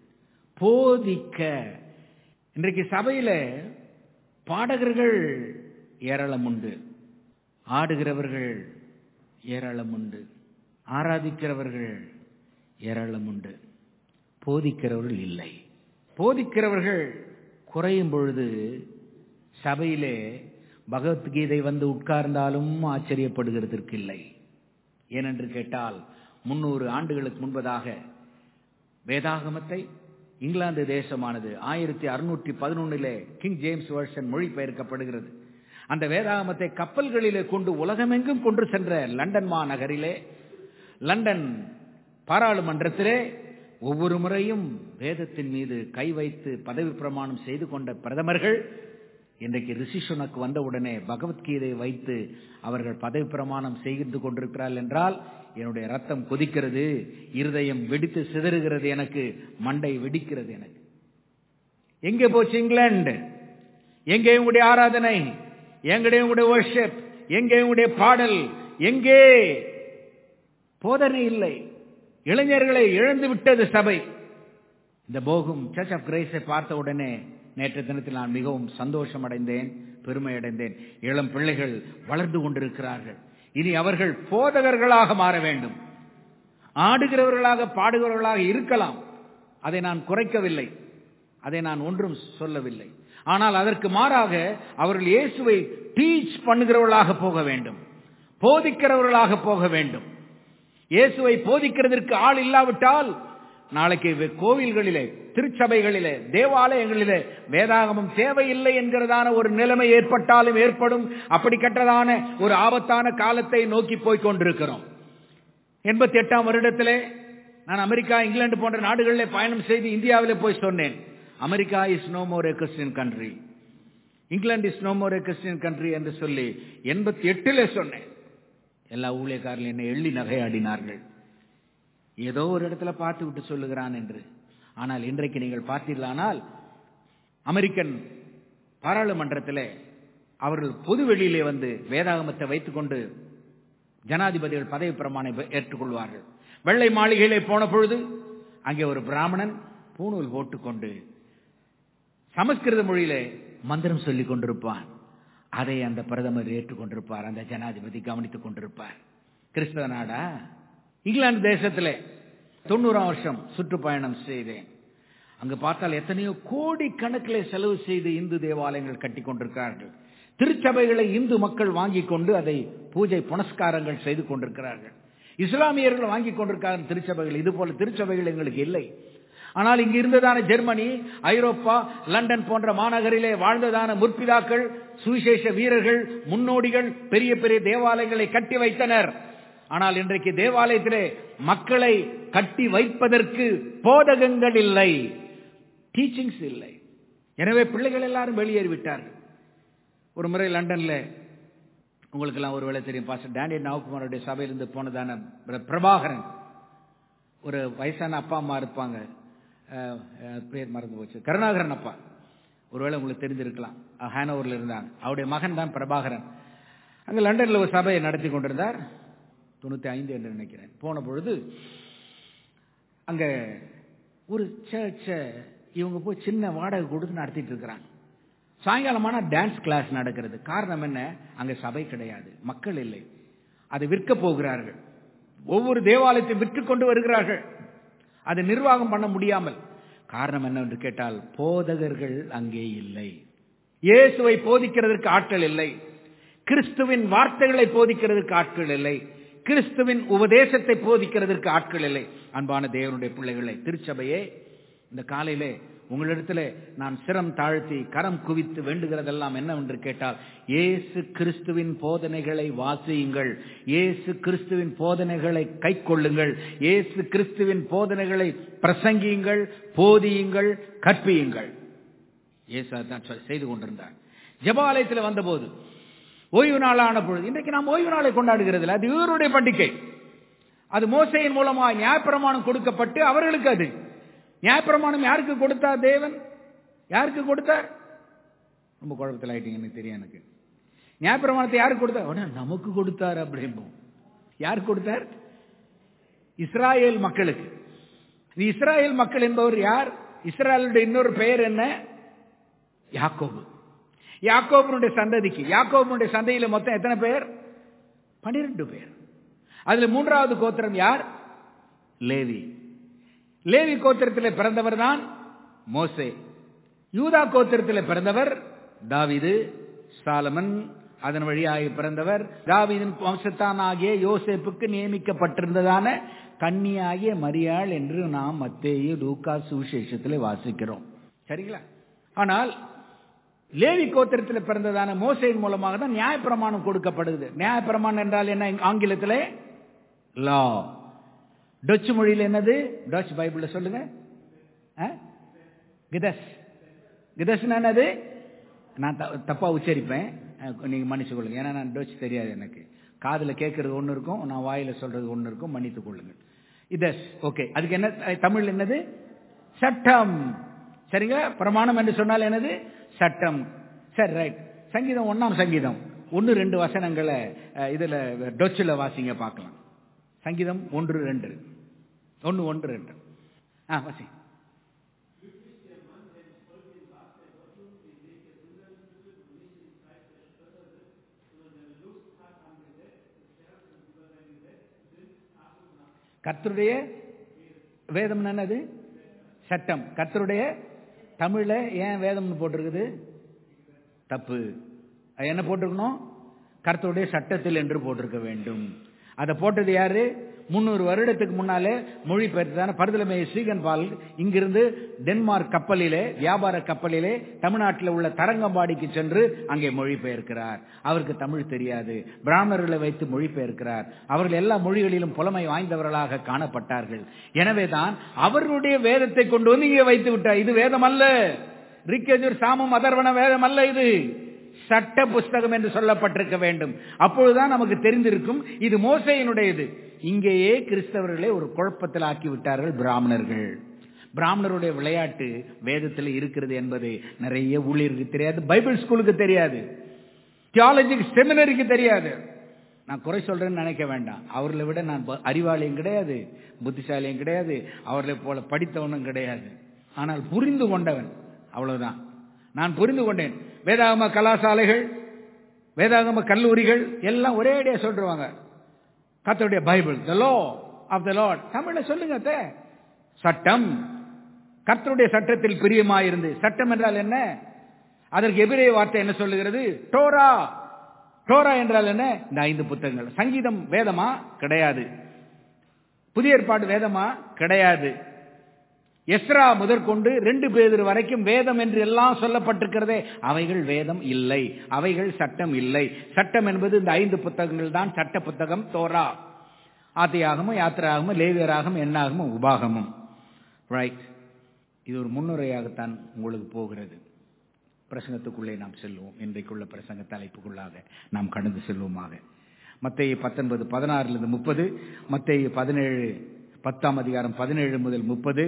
போதிக்க இன்றைக்கு சபையில பாடகர்கள் ஏராளம் உண்டு ஆடுகிறவர்கள் ஏராளம் உண்டு ஆராதிக்கிறவர்கள் ஏராளம் உண்டு போதிக்கிறவர்கள் இல்லை போதிக்கிறவர்கள் குறையும் பொழுது சபையிலே பகவத்கீதை வந்து உட்கார்ந்தாலும் ஆச்சரியப்படுகிறதற்கு இல்லை ஏனென்று கேட்டால் முன்னூறு ஆண்டுகளுக்கு முன்பதாக வேதாகமத்தை இங்கிலாந்து தேசமானது ஆயிரத்தி அறுநூற்றி பதினொன்னிலே கிங் ஜேம்ஸ் வருஷன் மொழிபெயர்க்கப்படுகிறது அந்த வேதாகமத்தை கப்பல்களிலே கொண்டு உலகமெங்கும் கொண்டு சென்ற லண்டன் மாநகரிலே லண்டன் பாராளுமன்றத்திலே ஒவ்வொரு முறையும் வேதத்தின் மீது கை வைத்து பதவி பிரமாணம் செய்து கொண்ட பிரதமர்கள் இன்றைக்கு ரிஷிஷுனக்கு வந்தவுடனே பகவத்கீதை வைத்து அவர்கள் பதவி பிரமாணம் செய்து கொண்டிருக்கிறார்கள் என்றால் என்னுடைய ரத்தம் கொதிக்கிறது இருதயம் வெடித்து சிதறுகிறது எனக்கு மண்டை வெடிக்கிறது எனக்கு எங்கே போச்சு இங்கிலாந்து எங்கே உங்களுடைய ஆராதனை எங்கே உங்களுடைய வர்ஷிப் எங்கே உங்களுடைய பாடல் எங்கே போதனை இல்லை இளைஞர்களை இழந்து விட்டது சபை இந்த போகும் சர்ச் ஆஃப் கிரேஸை பார்த்த உடனே நேற்று தினத்தில் நான் மிகவும் சந்தோஷம் அடைந்தேன் பெருமை அடைந்தேன் இளம் பிள்ளைகள் வளர்ந்து கொண்டிருக்கிறார்கள் இனி அவர்கள் போதகர்களாக மாற வேண்டும் ஆடுகிறவர்களாக பாடுகிறவர்களாக இருக்கலாம் அதை நான் குறைக்கவில்லை அதை நான் ஒன்றும் சொல்லவில்லை ஆனால் அதற்கு மாறாக அவர்கள் இயேசுவை டீச் பண்ணுகிறவர்களாக போக வேண்டும் போதிக்கிறவர்களாக போக வேண்டும் இயேசுவை போதிக்கிறதற்கு ஆள் இல்லாவிட்டால் நாளைக்கு கோவில்களிலே திருச்சபைகளிலே தேவாலயங்களிலே வேதாகமம் தேவையில்லை என்கிறதான ஒரு நிலைமை ஏற்பட்டாலும் ஏற்படும் அப்படிப்பட்டதான ஒரு ஆபத்தான காலத்தை நோக்கி போய் கொண்டிருக்கிறோம் எண்பத்தி எட்டாம் வருடத்திலே நான் அமெரிக்கா இங்கிலாந்து போன்ற நாடுகளிலே பயணம் செய்து இந்தியாவிலே போய் சொன்னேன் America is no more a Christian country England is no more a Christian country என்று சொல்லி எண்பத்தி எட்டிலே சொன்னேன் எல்லா ஊழியக்காரர்கள் என்னை எள்ளி நகையாடினார்கள் ஏதோ ஒரு இடத்துல பார்த்து விட்டு சொல்லுகிறான் என்று ஆனால் இன்றைக்கு நீங்கள் பார்த்தீர்களானால் அமெரிக்கன் பாராளுமன்றத்தில் அவர்கள் பொது வெளியிலே வந்து வேதாகமத்தை வைத்துக்கொண்டு ஜனாதிபதிகள் பதவி பிரமாணம் ஏற்றுக்கொள்வார்கள் வெள்ளை மாளிகையிலே போன பொழுது அங்கே ஒரு பிராமணன் பூணூல் போட்டுக்கொண்டு சமஸ்கிருத மொழியிலே மந்திரம் சொல்லிக் கொண்டிருப்பான் அதை அந்த பிரதமர் ஏற்றுக்கொண்டிருப்பார் அந்த ஜனாதிபதி கவனித்துக் கொண்டிருப்பார் கிறிஸ்தவ நாடா இங்கிலாந்து தேசத்திலே தொண்ணூறாம் வருஷம் சுற்றுப்பயணம் செய்தேன் அங்கு பார்த்தால் எத்தனையோ கோடி கணக்கில் செலவு செய்து இந்து தேவாலயங்கள் கட்டி கொண்டிருக்கிறார்கள் திருச்சபைகளை இந்து மக்கள் வாங்கி கொண்டு அதை பூஜை புனஸ்காரங்கள் செய்து கொண்டிருக்கிறார்கள் இஸ்லாமியர்கள் வாங்கி கொண்டிருக்கிறார்கள் திருச்சபைகள் இது போல திருச்சபைகள் எங்களுக்கு இல்லை ஆனால் இங்கு இருந்ததான ஜெர்மனி ஐரோப்பா லண்டன் போன்ற மாநகரிலே வாழ்ந்ததான முற்பிதாக்கள் சுவிசேஷ வீரர்கள் முன்னோடிகள் பெரிய பெரிய தேவாலயங்களை கட்டி வைத்தனர் ஆனால் இன்றைக்கு தேவாலயத்திலே மக்களை கட்டி வைப்பதற்கு போதகங்கள் இல்லை டீச்சிங்ஸ் இல்லை எனவே பிள்ளைகள் எல்லாரும் வெளியேறிவிட்டார்கள் ஒரு முறை லண்டன்ல உங்களுக்கு எல்லாம் ஒரு வேலை தெரியும் பாஸ்டர் டேனியல் நவகுமாரோடைய சபையிலிருந்து போனதான பிரபாகரன் ஒரு வயசான அப்பா அம்மா இருப்பாங்க பேர் மறந்து போச்சு கருணாகரன் அப்பா ஒருவேளை உங்களுக்கு தெரிஞ்சிருக்கலாம் ஹேனோவரில் இருந்தாங்க அவருடைய மகன் தான் பிரபாகரன் அங்கே லண்டனில் ஒரு சபையை நடத்தி கொண்டிருந்தார் தொண்ணூத்தி ஐந்து என்று நினைக்கிறேன் போன பொழுது அங்க ஒரு சர்ச்சை இவங்க போய் சின்ன வாடகை கொடுத்து நடத்திட்டு இருக்கிறாங்க சாயங்காலமான டான்ஸ் கிளாஸ் நடக்கிறது காரணம் என்ன அங்க சபை கிடையாது மக்கள் இல்லை அதை விற்க போகிறார்கள் ஒவ்வொரு தேவாலயத்தையும் விற்று கொண்டு வருகிறார்கள் அதை நிர்வாகம் பண்ண முடியாமல் காரணம் என்னவென்று கேட்டால் போதகர்கள் அங்கே இல்லை இயேசுவை போதிக்கிறதற்கு ஆட்கள் இல்லை கிறிஸ்துவின் வார்த்தைகளை போதிக்கிறதற்கு ஆட்கள் இல்லை கிறிஸ்துவின் உபதேசத்தை போதிக்கிறதற்கு ஆட்கள் இல்லை அன்பான தேவனுடைய பிள்ளைகளை திருச்சபையே இந்த காலையிலே உங்களிடத்துல நான் சிரம் தாழ்த்தி கரம் குவித்து வேண்டுகிறதெல்லாம் என்னவென்று கேட்டால் இயேசு கிறிஸ்துவின் போதனைகளை வாசியுங்கள் இயேசு கிறிஸ்துவின் போதனைகளை கை கொள்ளுங்கள் இயேசு கிறிஸ்துவின் போதனைகளை பிரசங்கியுங்கள் போதியுங்கள் கற்பியுங்கள் இயேசு தான் செய்து கொண்டிருந்தார் ஜபாலயத்தில் வந்தபோது ஓய்வு நாளான பொழுது இன்றைக்கு நாம் ஓய்வு நாளை கொண்டாடுகிறது அது இவருடைய பண்டிகை அது மோசையின் மூலமாக நியாயப்பிரமாணம் கொடுக்கப்பட்டு அவர்களுக்கு அது நியாயப்பிரமாணம் யாருக்கு கொடுத்தார் தேவன் யாருக்கு கொடுத்தார் ரொம்ப குழப்பத்தில் ஆயிட்டீங்க எனக்கு தெரியும் எனக்கு நியாயப்பிரமாணத்தை யாருக்கு கொடுத்தார் நமக்கு கொடுத்தார் அப்படிம்போம் யாருக்கு கொடுத்தார் இஸ்ராயேல் மக்களுக்கு இது இஸ்ராயேல் மக்கள் என்பவர் யார் இஸ்ராயலுடைய இன்னொரு பெயர் என்ன யாக்கோபு யாக்கோபனுடைய சந்ததிக்கு யாக்கோபனுடைய சந்தையில மொத்தம் எத்தனை பேர் பனிரெண்டு பேர் அதுல மூன்றாவது கோத்திரம் யார் லேவி லேவி கோத்திரத்தில் பிறந்தவர் தான் மோசே யூதா கோத்திரத்தில் பிறந்தவர் தாவிது சாலமன் அதன் வழியாக பிறந்தவர் தாவீதின் வம்சத்தான் ஆகிய யோசேப்புக்கு நியமிக்கப்பட்டிருந்ததான கன்னியாகிய மரியாள் என்று நாம் மத்தேயு லூக்கா சுவிசேஷத்தில் வாசிக்கிறோம் சரிங்களா ஆனால் லேவி கோத்திரத்தில் பிறந்ததான மோசையின் மூலமாக தான் நியாயப்பிரமாணம் கொடுக்கப்படுது நியாயப்பிரமாணம் என்றால் என்ன ஆங்கிலத்தில் லா டச்சு மொழியில் என்னது டச் பைபிள்ல சொல்லுங்க கிதஸ் கிதஸ்னா என்னது நான் த- தப்பா உச்சரிப்பேன் அஹ், நீங்க மன்னிச்சு கொள்ளுங்க ஏன்னா நான் டச் தெரியாது எனக்கு காதுல கேட்கறது ஒண்ணு இருக்கும் நான் வாயில சொல்றது ஒண்ணு இருக்கும் மன்னித்துக் கொள்ளுங்கள் இதஸ் ஓகே அதுக்கு என்ன அஹ், தமிழ் என்னது சட்டம் சரிங்க பிரமாணம் என்று சொன்னால் என்னது சட்டம் சரி ரைட் சங்கீதம் ஒண்ணாம் சங்கீதம் ஒன்னு ரெண்டு வசனங்களை அஹ், இதுல டொச்சில் வாசிங்க பார்க்கலாம் சங்கீதம் ஒன்று ரெண்டு ஒன்று ஒன்று ரெண்டு ஆ வாசி கர்த்தருடைய வேதம் என்னது சட்டம் கர்த்தருடைய தமிழ்ல ஏன் வேதம்னு போட்டிருக்குது தப்பு அது என்ன போட்டிருக்கணும் கர்த்தருடைய சட்டத்தில் என்று போட்டிருக்க வேண்டும் அதை போட்டது யாரு முன்னூறு வருடத்துக்கு முன்னாலே மொழிபெயர்த்தான பருதலமை ஸ்ரீகன் பால் இங்கிருந்து டென்மார்க் கப்பலிலே வியாபார கப்பலிலே தமிழ்நாட்டில் உள்ள தரங்கம்பாடிக்கு சென்று அங்கே மொழிபெயர்க்கிறார் அவருக்கு தமிழ் தெரியாது பிராமணர்களை வைத்து மொழிபெயர்க்கிறார் அவர்கள் எல்லா மொழிகளிலும் புலமை வாய்ந்தவர்களாக காணப்பட்டார்கள் எனவேதான் அவர்களுடைய வேதத்தை கொண்டு வந்து இங்கே வைத்து விட்டார் இது வேதம் அல்ல ரிக்கெஜூர் சாமம் அதர்வன வேதம் அல்ல இது சட்ட புஸ்தகம் என்று சொல்லப்பட்டிருக்க வேண்டும் அப்பொழுதுதான் நமக்கு தெரிந்திருக்கும் இது மோசையினுடையது இங்கேயே கிறிஸ்தவர்களை ஒரு குழப்பத்தில் ஆக்கி விட்டார்கள் பிராமணர்கள் பிராமணருடைய விளையாட்டு வேதத்தில் இருக்கிறது என்பது நிறைய ஊழியருக்கு தெரியாது பைபிள் ஸ்கூலுக்கு தெரியாது தியாலஜி செமினரிக்கு தெரியாது நான் குறை சொல்றேன்னு நினைக்க வேண்டாம் அவர்களை விட நான் ப- அறிவாளியும் கிடையாது புத்திசாலியும் கிடையாது அவர்களை போல படித்தவனும் கிடையாது ஆனால் புரிந்து கொண்டவன் அவ்வளவுதான் நான் புரிந்து கொண்டேன் வேதாகம கலாசாலைகள் வேதாகம கல்லூரிகள் எல்லாம் ஒரே அடியா சொல்லிடுவாங்க கர்த்தருடைய Bible the law of the Lord தமிழ்ல சொல்லுங்க அத்தை. சட்டம் கர்த்தருடைய சட்டத்தில் பிரியமாயிருந்து சட்டம் என்றால் என்ன அதற்கு எபிரேய வார்த்தை என்ன சொல்லுகிறது டோரா டோரா என்றால் என்ன இந்த ஐந்து புத்தகங்கள் சங்கீதம் வேதமா கிடையாது புதிய ஏற்பாடு வேதமா கிடையாது எஸ்ரா முதற்கொண்டு ரெண்டு பேர் வரைக்கும் வேதம் என்று எல்லாம் சொல்லப்பட்டிருக்கிறதே அவைகள் வேதம் இல்லை அவைகள் சட்டம் இல்லை சட்டம் என்பது இந்த ஐந்து புத்தகங்கள் தான் சட்ட புத்தகம் தோரா ஆத்தியாகமும் யாத்திராகமும் லேவியராகவும் எண்ணாகமும் உபாகமும் ரைட் இது ஒரு முன்னுரையாகத்தான் உங்களுக்கு போகிறது பிரசங்கத்துக்குள்ளே நாம் செல்வோம் இன்றைக்குள்ள பிரசங்க தலைப்புக்குள்ளாக நாம் கடந்து செல்வோமாக மத்திய பத்தொன்பது பதினாறுலேருந்து முப்பது மத்திய பதினேழு பத்தாம் அதிகாரம் பதினேழு முதல் முப்பது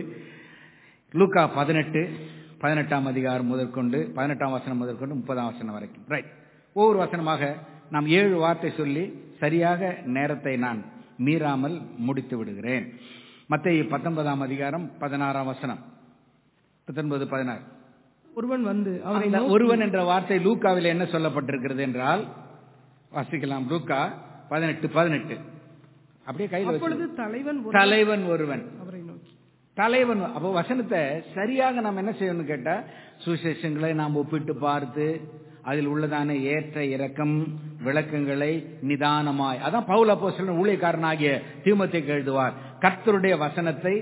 லூக்கா பதினெட்டு பதினெட்டாம் அதிகாரம் முதற்கொண்டு பதினெட்டாம் வசனம் முதற்கொண்டு முப்பதாம் வசனம் வரைக்கும் ரைட் ஒவ்வொரு வசனமாக நாம் ஏழு வார்த்தை சொல்லி சரியாக நேரத்தை நான் மீறாமல் முடித்து விடுகிறேன் மத்திய பத்தொன்பதாம் அதிகாரம் பதினாறாம் வசனம் பத்தொன்பது பதினாறு ஒருவன் வந்து அவரை அந்த நோக்கி, ஒருவன் என்ற வார்த்தை லூக்காவில் என்ன சொல்லப்பட்டிருக்கிறது என்றால் வாசிக்கலாம் லூக்கா பதினெட்டு பதினெட்டு அப்படியே கையில் அப்பொழுது வச்சு. தலைவன் ஒரு- தலைவன் ஒருவன் அவரை நோக்கி தலைவன் அப்போ வசனத்தை சரியாக நாம் என்ன செய்யணும்னு கேட்டா சுசேஷங்களை நாம் ஒப்பிட்டு பார்த்து அதில் உள்ளதான ஏற்ற இறக்கம் விளக்கங்களை நிதானமாய் அதான் பவுல் அப்போஸ்தலன் ஊழியக்காரனாகிய தீமத்தைக்கு எழுதுவார் கர்த்தருடைய வசனத்தை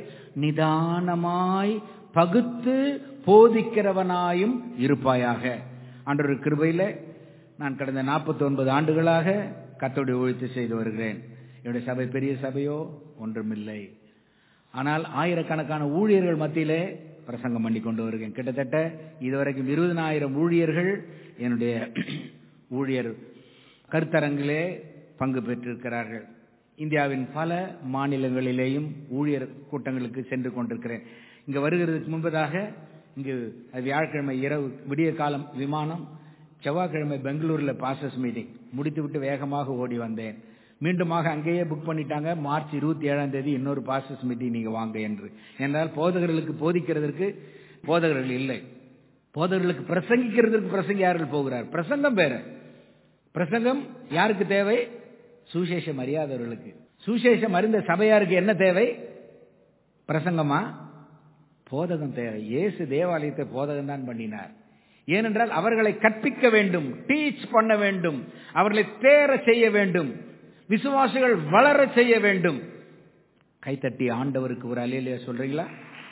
நிதானமாய் பகுத்து போதிக்கிறவனாயும் இருப்பாயாக ஆண்டவர் கிருபையில நான் கடந்த 49 ஆண்டுகளாக கர்த்தருடைய ஊழியத்தை செய்து வருகிறேன் என்னுடைய சபை பெரிய சபையோ ஒன்றுமில்லை ஆனால் ஆயிரக்கணக்கான ஊழியர்கள் மத்தியிலே பிரசங்கம் பண்ணி கொண்டு வருகிறேன் கிட்டத்தட்ட இதுவரைக்கும் இருபதனாயிரம் ஊழியர்கள் என்னுடைய ஊழியர் கருத்தரங்கிலே பங்கு பெற்றிருக்கிறார்கள் இந்தியாவின் பல மாநிலங்களிலேயும் ஊழியர் கூட்டங்களுக்கு சென்று கொண்டிருக்கிறேன் இங்க வருகிறதுக்கு முன்பதாக இங்கு அது வியாழக்கிழமை இரவு விடிய காலம் விமானம் செவ்வாய்க்கிழமை பெங்களூர்ல பாசஸ் மீட்டிங் முடித்துவிட்டு வேகமாக ஓடி வந்தேன் மீண்டுமாக அங்கேயே புக் பண்ணிட்டாங்க மார்ச் இருபத்தி ஏழாம் தேதி இன்னொரு பாஸ்டர்ஸ் மீட்டிங் நீங்க வாங்க என்று என்றால் போதகர்களுக்கு போதிக்கிறதற்கு போதகர்கள் இல்லை போதகர்களுக்கு பிரசங்கிக்கிறதற்கு பிரசங்கியார்கள் போகிறார் பிரசங்கம் வேற பிரசங்கம் யாருக்கு தேவை சுசேஷம் அறியாதவர்களுக்கு சுசேஷம் அறிந்த சபையாருக்கு என்ன தேவை பிரசங்கமா போதகம் தேவை இயேசு தேவாலயத்தை போதகம் தான் பண்ணினார் ஏனென்றால் அவர்களை கற்பிக்க வேண்டும் டீச் பண்ண வேண்டும் அவர்களை தேர செய்ய வேண்டும் விசுவாசிகள் வளர செய்ய வேண்டும் கைத்தட்டி ஆண்டவருக்கு ஒரு அலையில சொல்றீங்களா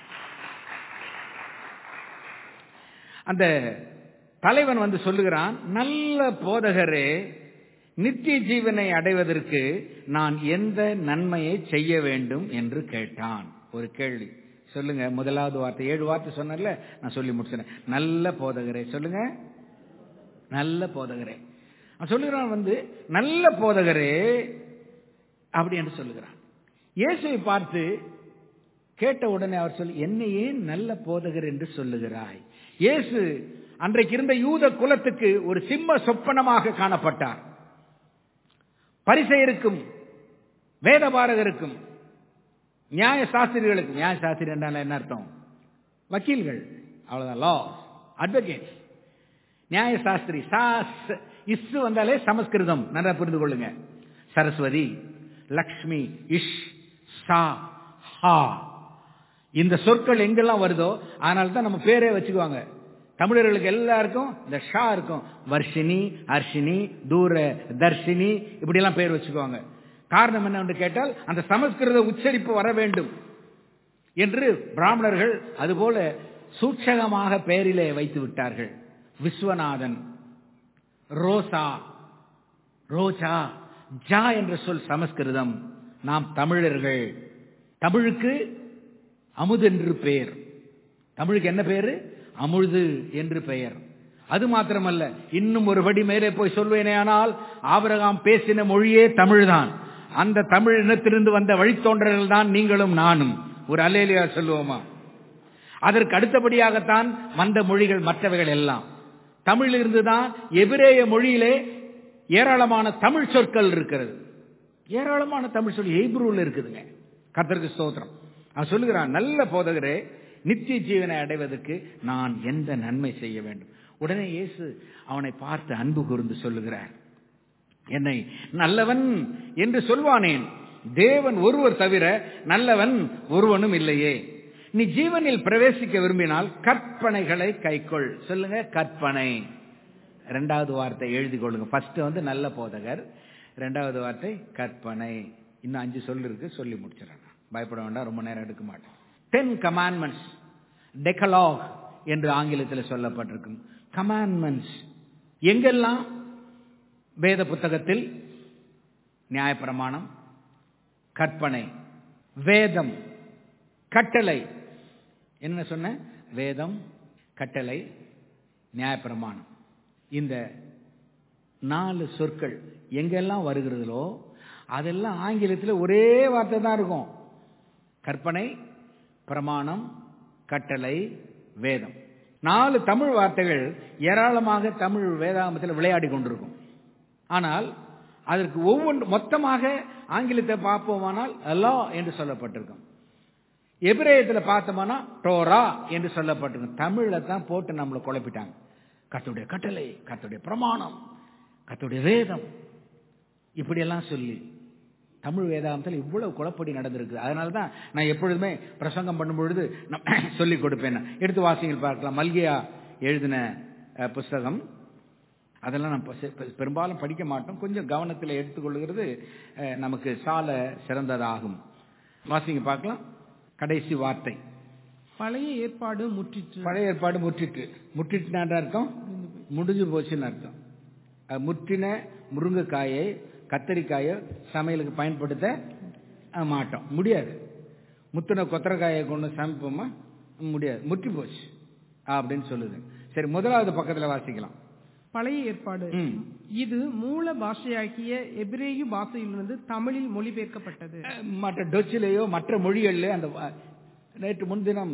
அந்த தலைவன் வந்து சொல்லுகிறான் நல்ல போதகரே நித்திய ஜீவனை அடைவதற்கு நான் எந்த நன்மையை செய்ய வேண்டும் என்று கேட்டான் ஒரு கேள்வி சொல்லுங்க முதலாவது வார்த்தை ஏழு வார்த்தை சொன்னல நான் சொல்லி முடிச்சேன் நல்ல போதகரே சொல்லுங்க நல்ல போதகரே அவன் சொல்லுகிறான் வந்து நல்ல போதகரே அப்படி என்று சொல்லுகிறான் இயேசுவை பார்த்து கேட்ட உடனே அவர் சொல்லி என்ன ஏன் நல்ல போதகர் என்று சொல்லுகிறாய் இயேசு அன்றைக்கு இருந்த யூத குலத்துக்கு ஒரு சிம்ம சொப்பனமாக காணப்பட்டார் பரிசெயருக்கும் வேதபாரகருக்கும் நியாய சாஸ்திரிகளுக்கு நியாய சாஸ்திரி என்றால் என்ன அர்த்தம் வக்கீல்கள் அவ்வளவுதான் லா அட்வொகேட் நியாய சாஸ்திரி சாஸ் இஸ் வந்தாலே சமஸ்கிருதம் நல்லா புரிந்து கொள்ளுங்க சரஸ்வதி லக்ஷ்மி இஷ் சா ஹா இந்த சொற்கள் எங்கெல்லாம் வருதோ அதனால தான் நம்ம பேரே வச்சுக்குவாங்க தமிழர்களுக்கு எல்லாருக்கும் இந்த ஷா இருக்கும் வர்ஷினி அர்ஷினி தூர தர்ஷினி இப்படி எல்லாம் பேர் வச்சுக்குவாங்க காரணம் என்ன கேட்டால் அந்த சமஸ்கிருத உச்சரிப்பு வர வேண்டும் என்று பிராமணர்கள் அதுபோல சூட்சகமாக பெயரிலே வைத்து விட்டார்கள் விஸ்வநாதன் ரோசா ரோஜா ஜா என்ற சொல் சமஸ்கிருதம் நாம் தமிழர்கள் தமிழுக்கு அமுது என்று பெயர் தமிழுக்கு என்ன பெயரு அமுது என்று பெயர் அது மாத்திரமல்ல இன்னும் ஒரு படி மேலே போய் சொல்வேனே ஆனால் ஆபரகாம் பேசின மொழியே தமிழ்தான் அந்த தமிழ் இனத்திலிருந்து வந்த வழித்தோன்றர்கள் தான் நீங்களும் நானும் ஒரு அலேலியா சொல்லுவோமா அதற்கு அடுத்தபடியாகத்தான் வந்த மொழிகள் மற்றவைகள் எல்லாம் தமிழிலிருந்து தான் எபிரேய மொழியிலே ஏராளமான தமிழ் சொற்கள் இருக்கிறது ஏராளமான தமிழ் சொல் ஹீப்ரூல இருக்குதுங்க கர்த்தருக்கு ஸ்தோத்திரம் அவன் சொல்லுகிறான் நல்ல போதகரே நித்திய ஜீவனை அடைவதற்கு நான் எந்த நன்மை செய்ய வேண்டும் உடனே இயேசு அவனை பார்த்து அன்பு கூர்ந்து சொல்லுகிறார் என்னை நல்லவன் என்று சொல்வானேன் தேவன் ஒருவர் தவிர நல்லவன் ஒருவனும் இல்லையே நீ ஜீவனில் பிரவேசிக்க விரும்பினால் கற்பனைகளை கைக்கொள் சொல்லுங்க கற்பனை ரெண்டாவது வார்த்தை எழுதி கொள்ளுங்க ஃபர்ஸ்ட் வந்து நல்ல போதகர் ரெண்டாவது வார்த்தை கற்பனை இன்னும் அஞ்சு சொல் இருக்கு சொல்லி முடிச்சிடறேன் பயப்பட வேண்டாம் ரொம்ப நேரம் எடுக்க மாட்டேன் டென் கமாண்ட்மெண்ட்ஸ் டெக்கலாக் என்று ஆங்கிலத்தில் சொல்லப்பட்டிருக்கும் கமாண்ட்மெண்ட்ஸ் எங்கெல்லாம் வேத புத்தகத்தில் நியாயப்பிரமாணம் கற்பனை வேதம் கட்டளை என்ன சொன்ன வேதம் கட்டளை நியாயப்பிரமாணம் இந்த நாலு சொற்கள் எங்கெல்லாம் வருகிறதோ அதெல்லாம் ஆங்கிலத்தில் ஒரே வார்த்தை தான் இருக்கும் கற்பனை பிரமாணம் கட்டளை வேதம் நாலு தமிழ் வார்த்தைகள் ஏராளமாக தமிழ் வேதாகமத்தில் விளையாடி கொண்டிருக்கும் ஆனால் அதற்கு ஒவ்வொன்று மொத்தமாக ஆங்கிலத்தை பார்ப்போமானால் லா என்று சொல்லப்பட்டிருக்கும் எபிரேயத்தில் பார்த்தோம்னா டோரா என்று சொல்லப்பட்டிருக்கும் தமிழ்ல தான் போட்டு நம்மளை குழப்பிட்டாங்க கத்துடைய கட்டளை கத்துடைய பிரமாணம் கத்துடைய வேதம் இப்படியெல்லாம் சொல்லி தமிழ் வேதாந்தத்தில் இவ்வளவு குழப்படி நடந்திருக்கு அதனால தான் நான் எப்பொழுதுமே பிரசங்கம் பண்ணும் பொழுது சொல்லிக் கொடுப்பேன் எடுத்து வாசிகள் பார்க்கலாம் மல்கியா எழுதின புஸ்தகம் அதெல்லாம் நான் பெரும்பாலும் படிக்க மாட்டோம் கொஞ்சம் கவனத்தில் எடுத்துக்கொள்கிறது நமக்கு சால சிறந்ததாகும் வாசிங்க பார்க்கலாம் கடைசி வார்த்தை பழைய ஏற்பாடு முற்றிற்று பழைய ஏற்பாடு முற்றிட்டு முற்றிட்டுனா அர்த்தம் முடிஞ்சு போச்சுன்னு அர்த்தம் முற்றின முருங்கைக்காயை கத்தரிக்காயை சமையலுக்கு பயன்படுத்த மாட்டோம் முடியாது முத்தின கொத்தரக்காயை கொண்டு சமைப்போமா முடியாது முற்றி போச்சு அப்படின்னு சொல்லுது சரி முதலாவது பக்கத்தில் வாசிக்கலாம் பழைய ஏற்பாடு இது மூல பாஷையாக்கிய எபிரேயு பாஷையிலிருந்து தமிழில் மொழிபெயர்க்கப்பட்டது மற்ற டொச்சிலேயோ மற்ற மொழிகளிலே அந்த நேற்று முன்தினம்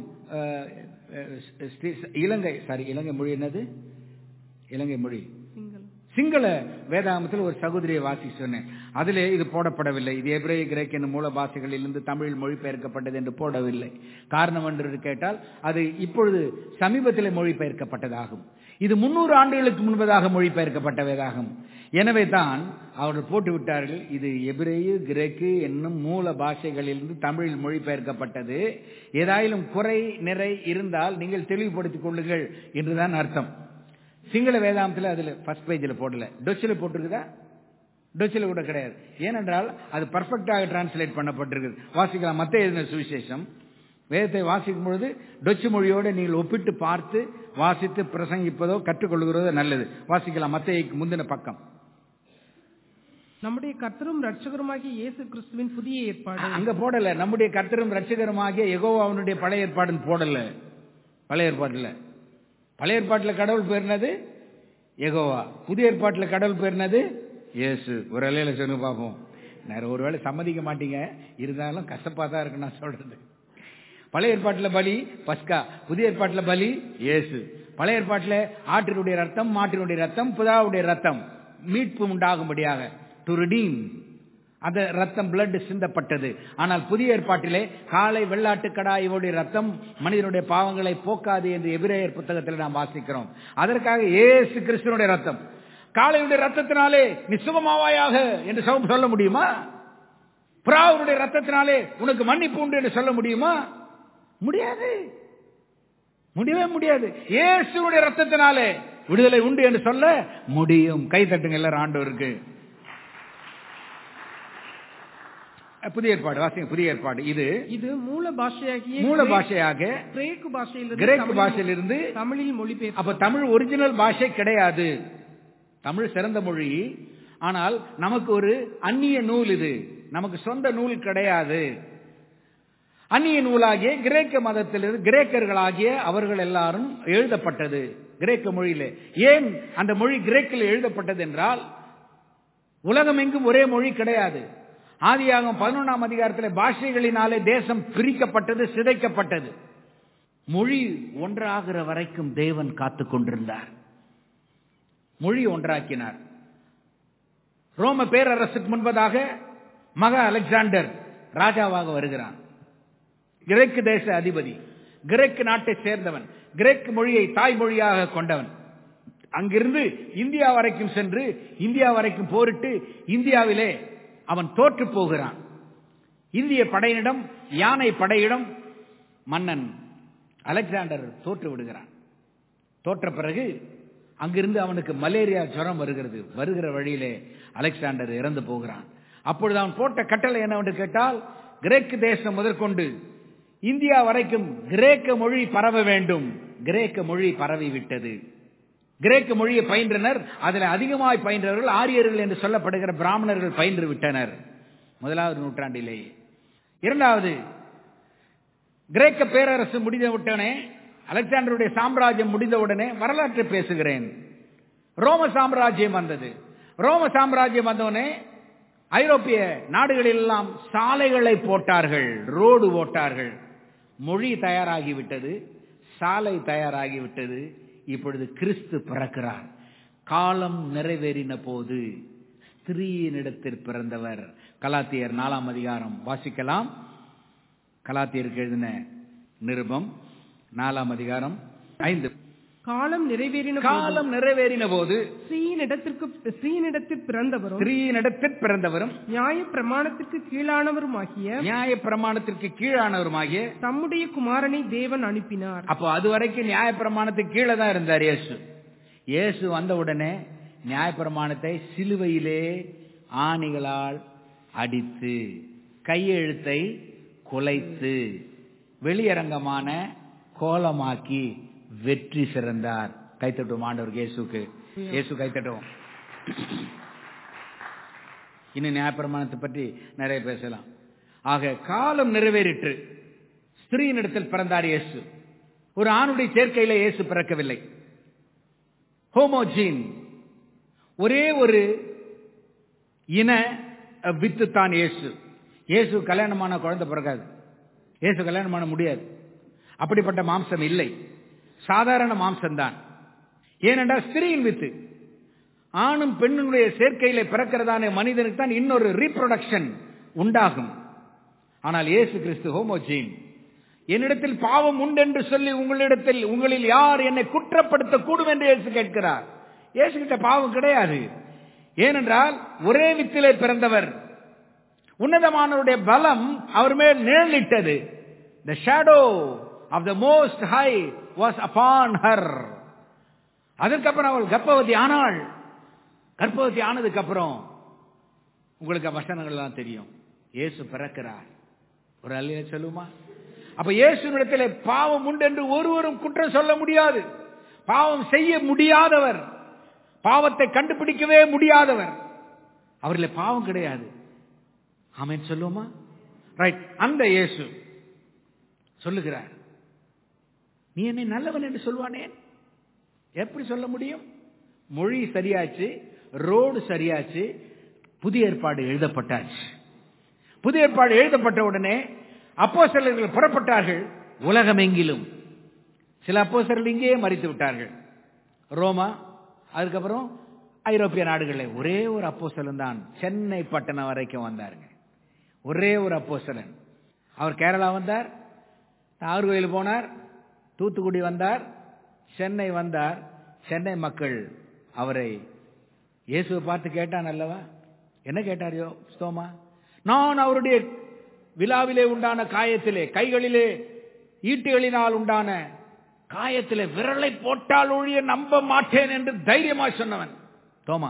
இலங்கை சாரி இலங்கை மொழி என்னது இலங்கை மொழி சிங்கள வேதாகமத்தில் ஒரு சகோதரியை வாசி சொன்னேன் அதிலே இது போடப்படவில்லை இது எபிரேய கிரேக் என்னும் மூல பாஷைகளிலிருந்து தமிழில் மொழிபெயர்க்கப்பட்டது என்று போடவில்லை காரணம் என்று கேட்டால் அது இப்பொழுது சமீபத்தில் மொழிபெயர்க்கப்பட்டதாகும் இது முன்னூறு ஆண்டுகளுக்கு முன்பதாக மொழிபெயர்க்கப்பட்டவைதாகும் எனவே தான் அவர்கள் போட்டு விட்டார்கள் இது எபிரேயு கிரேக்கு என்னும் மூல பாஷைகளிலிருந்து தமிழில் மொழிபெயர்க்கப்பட்டது ஏதாயிலும் குறை நிறை இருந்தால் நீங்கள் தெளிவுபடுத்திக் கொள்ளுங்கள் என்றுதான் அர்த்தம் சிங்கள வேதாந்தத்தில் அதுல ஃபர்ஸ்ட் பேஜில் போடல டொச்சில் போட்டிருக்குதா டொச்சில் கூட கிடையாது ஏனென்றால் அது பர்ஃபெக்டாக டிரான்ஸ்லேட் பண்ணப்பட்டிருக்குது வாசிக்கலாம் மத்த எழுதின சுவிசேஷம் வேதத்தை வாசிக்கும் பொழுது டொச்சு மொழியோடு நீங்கள் ஒப்பிட்டு பார்த்து வாசித்து பிரசங்கிப்பதோ கற்றுக்கொள்கிறதோ நல்லது வாசிக்கலாம் மத்தைக்கு முந்தின பக்கம் நம்முடைய கர்த்தரும் ரட்சகருமாகிய இயேசு கிறிஸ்துவின் புதிய ஏற்பாடு அங்க போடல நம்முடைய கர்த்தரும் ரட்சகருமாகிய யெகோவாவுடைய பழைய ஏற்பாடுன்னு போடல பழைய ஏற்பாட்டுல பழைய ஏற்பாட்டுல கடவுள் பேர் என்னது யெகோவா புதிய ஏற்பாட்டுல கடவுள் பேர் என்னது இயேசு ஒரு அலையில சொல்லு பார்ப்போம் நேரம் ஒருவேளை சம்மதிக்க மாட்டீங்க இருந்தாலும் கசப்பா தான் இருக்கு நான் சொல்றது பழைய ஏற்பாட்டுல பலி பஸ்கா புதிய ஏற்பாட்டுல பலி இயேசு பழைய ஏற்பாட்டுல ஆட்டினுடைய ரத்தம் மாட்டினுடைய ரத்தம் புதாவுடைய ரத்தம் மீட்பு உண்டாகும்படியாக டு ரிடீம் அந்த ரத்தம் பிளட் சிந்தப்பட்டது ஆனால் புதிய ஏற்பாட்டிலே காலை வெள்ளாட்டு கடாயோடைய ரத்தம் மனிதனுடைய பாவங்களை போக்காது என்று எபிரேயர் புத்தகத்தில் நாம் வாசிக்கிறோம் அதற்காக ஏசு கிறிஸ்துவனுடைய ரத்தம் காளையுடைய ரத்தத்தினாலே நீ சுகமாவாயாக என்று சொல்ல- சொல்ல முடியுமா புறாவுடைய ரத்தத்தினாலே உனக்கு மன்னிப்பு உண்டு என்று சொல்ல முடியுமா முடியாது முடியவே முடியாது இயேசுடைய ரத்தத்தினாலே விடுதலை உண்டு என்று சொல்ல முடியும் கை தட்டுங்க எல்லாரும் ஆண்டவருக்கு புதிய ஏற்பாடு வாசிங்க புதிய ஏற்பாடு இது இது மூல பாஷையாகிய மூல பாஷையாக கிரேக்கு பாஷையிலிருந்து கிரேக்கு தமிழில் பாஷையிலிருந்து தமிழில் மொழிபெயர்ப்பு அப்ப தமிழ் ஒரிஜினல் பாஷை கிடையாது தமிழ் சிறந்த மொழி ஆனால் நமக்கு ஒரு அந்நிய நூல் இது நமக்கு சொந்த நூல் கிடையாது அந்நிய நூலாகிய கிரேக்க மதத்திலிருந்து கிரேக்கர்களாகிய அவர்கள் எல்லாரும் எழுதப்பட்டது கிரேக்க மொழியிலே ஏன் அந்த மொழி கிரேக்கில் எழுதப்பட்டது என்றால் உலகமெங்கும் ஒரே மொழி கிடையாது ஆதியாகம் பதினொன்றாம் அதிகாரத்தில் பாஷைகளினாலே தேசம் பிரிக்கப்பட்டது சிதைக்கப்பட்டது மொழி ஒன்றாகிற வரைக்கும் தேவன் காத்துக் கொண்டிருந்தார் மொழி ஒன்றாக்கினார் ரோம பேரரசுக்கு முன்பதாக மக அலெக்சாண்டர் ராஜாவாக வருகிறான் கிரேக்கு தேச அதிபதி கிரேக்கு நாட்டை சேர்ந்தவன் கிரேக்கு மொழியை தாய்மொழியாக கொண்டவன் அங்கிருந்து இந்தியா வரைக்கும் சென்று இந்தியா வரைக்கும் போரிட்டு இந்தியாவிலே அவன் தோற்று போகிறான் இந்திய படையினிடம் யானை படையிடம் மன்னன் அலெக்சாண்டர் தோற்று விடுகிறான் தோற்ற பிறகு அங்கிருந்து அவனுக்கு மலேரியா ஜுரம் வருகிறது வருகிற வழியிலே அலெக்சாண்டர் இறந்து போகிறான் அப்பொழுது அவன் போட்ட கட்டளை என்னவென்று கேட்டால் கிரேக்கு தேசம் முதற்கொண்டு இந்தியா வரைக்கும் கிரேக்க மொழி பரவ வேண்டும் கிரேக்க மொழி பரவி விட்டது கிரேக்க மொழியை பயின்றனர் அதில் அதிகமாய் பயின்றவர்கள் ஆரியர்கள் என்று சொல்லப்படுகிற பிராமணர்கள் பயின்று விட்டனர் முதலாவது நூற்றாண்டிலேயே இரண்டாவது கிரேக்க பேரரசு முடிந்த விட்டனே அலெக்சாண்டருடைய சாம்ராஜ்யம் முடிந்தவுடனே வரலாற்றை பேசுகிறேன் ரோம சாம்ராஜ்யம் வந்தது ரோம சாம்ராஜ்யம் வந்தவுடனே ஐரோப்பிய நாடுகளில் எல்லாம் சாலைகளை போட்டார்கள் ரோடு போட்டார்கள் மொழி தயாராகிவிட்டது சாலை தயாராகிவிட்டது இப்பொழுது கிறிஸ்து பிறக்கிறார் காலம் நிறைவேறின போது ஸ்திரீயினிடத்தில் பிறந்தவர் கலாத்தியர் நாலாம் அதிகாரம் வாசிக்கலாம் கலாத்தியருக்கு எழுதின நிருபம் நாலாம் அதிகாரம் ஐந்து காலம் நிறைவேறின போது காலம் நிறைவேறின போது ஸ்ரீனிடத்திற்கு ஸ்ரீனிடத்தில் பிறந்தவரும் ஸ்திரீயினிடத்தில் பிறந்தவரும் நியாய பிரமாணத்திற்கு கீழானவருமாகிய நியாய பிரமாணத்திற்கு கீழானவருமாகிய தம்முடைய குமாரனை தேவன் அனுப்பினார் அப்போ அது வரைக்கும் நியாய பிரமாணத்துக்கு கீழே தான் இருந்தார் இயேசு இயேசு வந்த உடனே நியாய பிரமாணத்தை சிலுவையிலே ஆணிகளால் அடித்து கையெழுத்தை குலைத்து வெளியரங்கமான கோலமாக்கி வெற்றி சிறந்தார் கைத்தட்டும் ஆண்டவர் இயேசுக்கு இயேசு கைத்தட்டும் இன்னும் நியாயப்பிரமாணத்தை பற்றி நிறைய பேசலாம் ஆக காலம் நிறைவேறிற்று ஸ்திரீனிடத்தில் பிறந்தார் இயேசு ஒரு ஆணுடைய சேர்க்கையில இயேசு பிறக்கவில்லை ஹோமோஜீன் ஒரே ஒரு இன வித்து தான் இயேசு இயேசு கல்யாணமான குழந்தை பிறக்காது இயேசு கல்யாணம் பண்ண முடியாது அப்படிப்பட்ட மாம்சம் இல்லை சாதாரண மாம்சம் தான் ஏனென்றால் ஸ்திரீயின் வித்து ஆணும் பெண்ணுடைய சேர்க்கையில பிறக்கிறதான மனிதனுக்கு தான் இன்னொரு ரீப்ரொடக்ஷன் உண்டாகும் ஆனால் இயேசு கிறிஸ்து ஹோமோஜீன் என்னிடத்தில் பாவம் உண்டு என்று சொல்லி உங்களிடத்தில் உங்களில் யார் என்னை குற்றப்படுத்த கூடும் என்று இயேசு கேட்கிறார் இயேசு கிட்ட பாவம் கிடையாது ஏனென்றால் ஒரே வித்திலே பிறந்தவர் உன்னதமானவருடைய பலம் அவர் மேல் நிழலிட்டது the shadow of the most high was upon her அதற்கப்புறம் அவள் கர்ப்பவதி ஆனாள் கர்ப்பவதி ஆனதுக்கு அப்புறம் உங்களுக்கு வசனங்கள் எல்லாம் தெரியும் இயேசு பிறக்கிறார் ஒரு அல்லைய சொல்லுமா அப்ப இயேசுனிடத்தில் பாவம் உண்டு என்று ஒருவரும் குற்றம் சொல்ல முடியாது பாவம் செய்ய முடியாதவர் பாவத்தை கண்டுபிடிக்கவே முடியாதவர் அவரில் பாவம் கிடையாது ஆமென் சொல்லுவோமா ரைட் அந்த இயேசு சொல்லுகிறார் நீ என்னை நல்லவன் என்று சொல்வானே எப்படி சொல்ல முடியும் மொழி சரியாச்சு ரோடு சரியாச்சு புதிய ஏற்பாடு எழுதப்பட்டாச்சு புதிய ஏற்பாடு எழுதப்பட்ட உடனே அப்போ சிலர்கள் புறப்பட்டார்கள் உலகமெங்கிலும் சில அப்போ இங்கேயே மறித்து விட்டார்கள் ரோமா அதுக்கப்புறம் ஐரோப்பிய நாடுகளில் ஒரே ஒரு அப்போஸ்தலன் தான் சென்னை பட்டணம் வரைக்கும் வந்தாருங்க ஒரே ஒரு அப்போஸ்தலன் அவர் கேரளா வந்தார் நாகர்கோயில் போனார் தூத்துக்குடி வந்தார் சென்னை வந்தார் சென்னை மக்கள் அவரை இயேசுவை பார்த்து கேட்டான் அல்லவா என்ன கேட்டாரியோ ஸ்தோமா நான் அவருடைய விழாவிலே உண்டான காயத்திலே கைகளிலே ஈட்டுகளினால் உண்டான காயத்திலே விரலை போட்டால் ஒழிய நம்ப மாட்டேன் என்று தைரியமா சொன்னவன் தோமா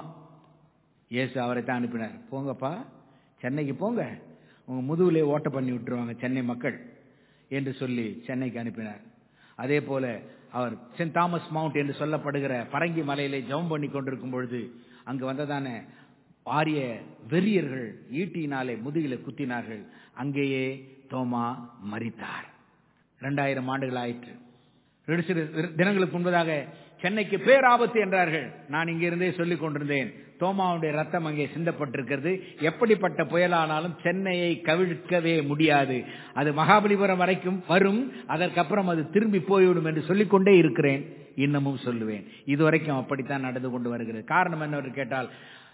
இயேசு அவரை தான் அனுப்பினார் போங்கப்பா சென்னைக்கு போங்க உங்க முதுகுலே ஓட்ட பண்ணி விட்டுருவாங்க சென்னை மக்கள் என்று சொல்லி சென்னைக்கு அனுப்பினார் அதே போல அவர் சென்ட் தாமஸ் மவுண்ட் என்று சொல்லப்படுகிற பரங்கி மலையிலே ஜெபம் பண்ணி கொண்டிருக்கும் பொழுது அங்கு வந்ததான ஆரிய வெறியர்கள் ஈட்டினாலே முதுகில குத்தினார்கள் அங்கேயே தோமா மரித்தார் இரண்டாயிரம் ஆண்டுகள் ஆயிற்று ரெண்டு சில தினங்களுக்கு முன்பதாக சென்னைக்கு பேராபத்து என்றார்கள் நான் இங்கிருந்தே சொல்லிக் கொண்டிருந்தேன் தோமாவுடைய ரத்தம் அங்கே சிந்தப்பட்டிருக்கிறது எப்படிப்பட்ட புயலானாலும் சென்னையை கவிழ்க்கவே முடியாது அது மகாபலிபுரம் வரைக்கும் வரும் அதற்கப்புறம் அது திரும்பி போய்விடும் என்று சொல்லிக்கொண்டே இருக்கிறேன் இன்னமும் சொல்லுவேன் இதுவரைக்கும் அப்படித்தான் நடந்து கொண்டு வருகிறது காரணம் என்னவென்று கேட்டால்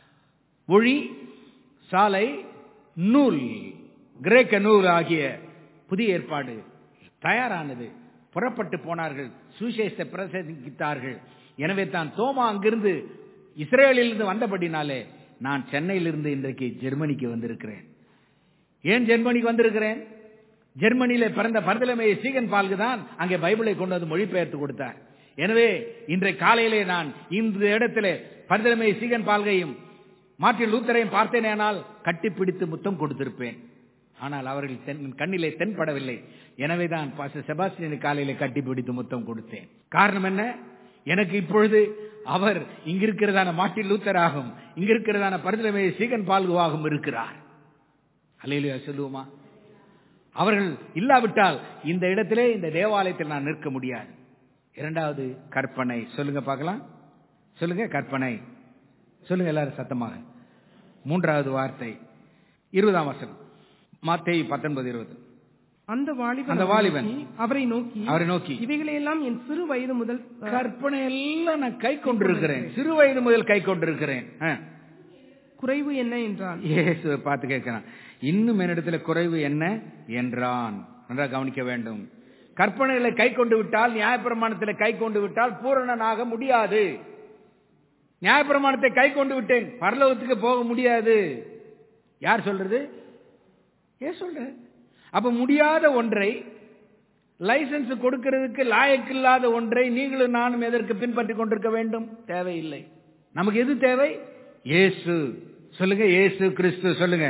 மொழி சாலை நூல் கிரேக்க நூல் ஆகிய புதிய ஏற்பாடு தயாரானது புறப்பட்டு போனார்கள் சுசேஷத்தை பிரசங்கித்தார்கள் எனவே தான் தோமா அங்கிருந்து இஸ்ரேலிலிருந்து வந்தபடினாலே நான் சென்னையிலிருந்து இன்றைக்கு ஜெர்மனிக்கு வந்திருக்கிறேன் ஏன் ஜெர்மனிக்கு வந்திருக்கிறேன் ஜெர்மனியில பிறந்த பரதலமைய சீகன் பால்கு தான் அங்கே பைபிளை கொண்டு வந்து மொழிபெயர்த்து கொடுத்தார் எனவே இன்றைய காலையிலே நான் இந்த இடத்துல பரதலமைய சீகன் பால்கையும் மார்ட்டின் லூத்தரையும் பார்த்தேனேனால் கட்டிப்பிடித்து முத்தம் கொடுத்திருப்பேன் ஆனால் அவர்கள் தென் கண்ணிலே தென்படவில்லை எனவேதான் பாஸ்டர் செபாஸ்டியன் காலையில கட்டிப்பிடித்து முத்தம் கொடுத்தேன் காரணம் என்ன எனக்கு இப்பொழுது அவர் இங்கிருக்கிறதான மார்ட்டின் லூத்தராகும் இங்கிருக்கிறதான பரிதலமைய சீகன் பால்குவாகவும் இருக்கிறார் அலையிலையா சொல்லுவோமா அவர்கள் இல்லாவிட்டால் இந்த இடத்திலே இந்த தேவாலயத்தில் நான் நிற்க முடியாது இரண்டாவது கற்பனை சொல்லுங்க பார்க்கலாம் சொல்லுங்க கற்பனை சொல்லுங்க எல்லாரும் சத்தமாக மூன்றாவது வார்த்தை இருபதாம் வசனம் மாத்தேய் பத்தொன்பது இருபது அந்த வாலிபன் அந்த வாலிபன் அவரை நோக்கி அவரை நோக்கி இவைகளையெல்லாம் என் சிறு வயது முதல் கற்பனை எல்லாம் நான் கை கொண்டிருக்கிறேன் சிறு வயது முதல் கை கொண்டிருக்கிறேன் ஆ. குறைவு என்ன என்றான் இயேசுவை பார்த்து கேட்கிறான் இன்னும் என்னிடத்துல குறைவு என்ன என்றான் நன்றாக கவனிக்க வேண்டும் கற்பனைகளை கை கொண்டு விட்டால் நியாயப்பிரமாணத்தில் கை கொண்டு விட்டால் பூரணனாக முடியாது நியாயப்பிரமாணத்தை கை கொண்டு விட்டேன் பரலோகத்துக்கு போக முடியாது யார் சொல்றது ஏன் சொல்ற அப்ப முடியாத ஒன்றை லைசன்ஸ் கொடுக்கிறதுக்கு லாயக்கில்லாத ஒன்றை நீங்களும் நானும் எதற்கு பின்பற்றி கொண்டிருக்க வேண்டும் தேவையில்லை நமக்கு எது தேவை இயேசு சொல்லுங்க இயேசு கிறிஸ்து சொல்லுங்க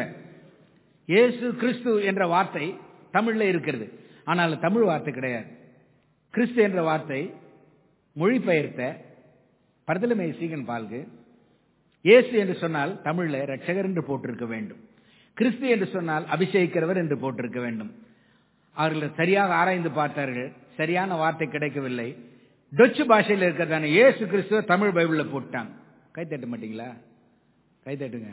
இயேசு கிறிஸ்து என்ற வார்த்தை தமிழ்ல இருக்கிறது ஆனால் தமிழ் வார்த்தை கிடையாது கிறிஸ்து என்ற வார்த்தை மொழிபெயர்த்த பரதலமை சீகன் பால்கு இயேசு என்று சொன்னால் தமிழ்ல ரட்சகர் என்று போட்டிருக்க வேண்டும் கிறிஸ்து என்று சொன்னால் அபிஷேகிக்கிறவர் என்று போட்டிருக்க வேண்டும் அவர்கள் சரியாக ஆராய்ந்து பார்த்தார்கள் சரியான வார்த்தை கிடைக்கவில்லை டொச்சு பாஷையில் இருக்கிறதான இயேசு கிறிஸ்துவ தமிழ் பைபிள்ல போட்டாங்க கை தட்ட மாட்டீங்களா கை தட்டுங்க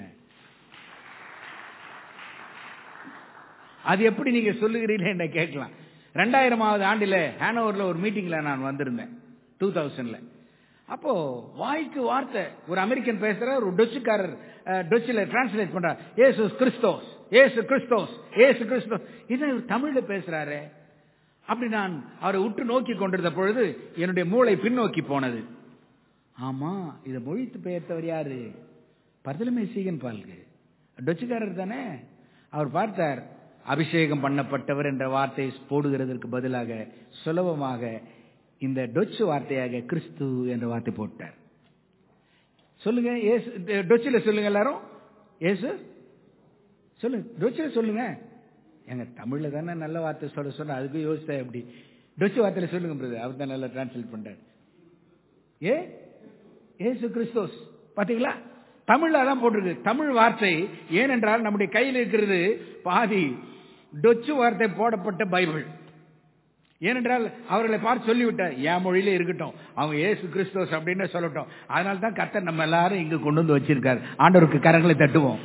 அது எப்படி நீங்க சொல்லுகிறீர்கள் என்ன கேட்கலாம் ரெண்டாயிரமாவது ஆண்டில் ஹேனோவர்ல ஒரு மீட்டிங்ல நான் வந்திருந்தேன் டூ தௌசண்ட்ல அப்போ வாய்க்கு வார்த்தை ஒரு அமெரிக்கன் பேசுற ஒரு டொச்சுக்காரர் அஹ், டொச்சில டிரான்ஸ்லேட் பண்றார் ஏசு கிறிஸ்தோஸ் ஏசு கிறிஸ்தோஸ் ஏசு கிறிஸ்தோஸ் இதை இவர் தமிழ்ல பேசுறாரு அப்படி நான் அவரை உற்று நோக்கி கொண்டிருந்த பொழுது என்னுடைய மூளை பின்னோக்கி போனது ஆமா இதை மொழித்து பெயர்த்தவர் யாரு பர்தலமே சீகன் பால்கு டொச்சுக்காரர் தானே அவர் பார்த்தார் அபிஷேகம் பண்ணப்பட்டவர் என்ற வார்த்தை போடுகிறதற்கு பதிலாக சுலபமாக இந்த டொச்சு வார்த்தையாக கிறிஸ்து என்ற வார்த்தை போட்டார் சொல்லுங்க ஏசு டொச்சில சொல்லுங்க எல்லாரும் ஏசு சொல்லுங்க டொச்சில சொல்லுங்க எங்க தமிழ்ல தானே நல்ல வார்த்தை சொல்ல சொன்ன அதுக்கு யோசித்தா எப்படி டொச்சு வார்த்தையில சொல்லுங்க பிரதர் அவர் தான் நல்லா டிரான்ஸ்லேட் பண்றாரு ஏ ஏசு கிறிஸ்தோஸ் பாத்தீங்களா தமிழ்ல தான் போட்டிருக்கு தமிழ் வார்த்தை ஏனென்றால் நம்முடைய கையில் இருக்கிறது பாதி டொச்சு வார்த்தை போடப்பட்ட பைபிள் ஏனென்றால் அவர்களை பார்த்து சொல்லிவிட்டார் என் மொழியில இருக்கட்டும் அவங்க ஏசு கிறிஸ்தோஸ் அப்படின்னு சொல்லட்டும் அதனால தான் கர்த்தர் நம்ம எல்லாரும் இங்க கொண்டு வந்து வச்சிருக்காரு ஆண்டவருக்கு கரங்களை தட்டுவோம்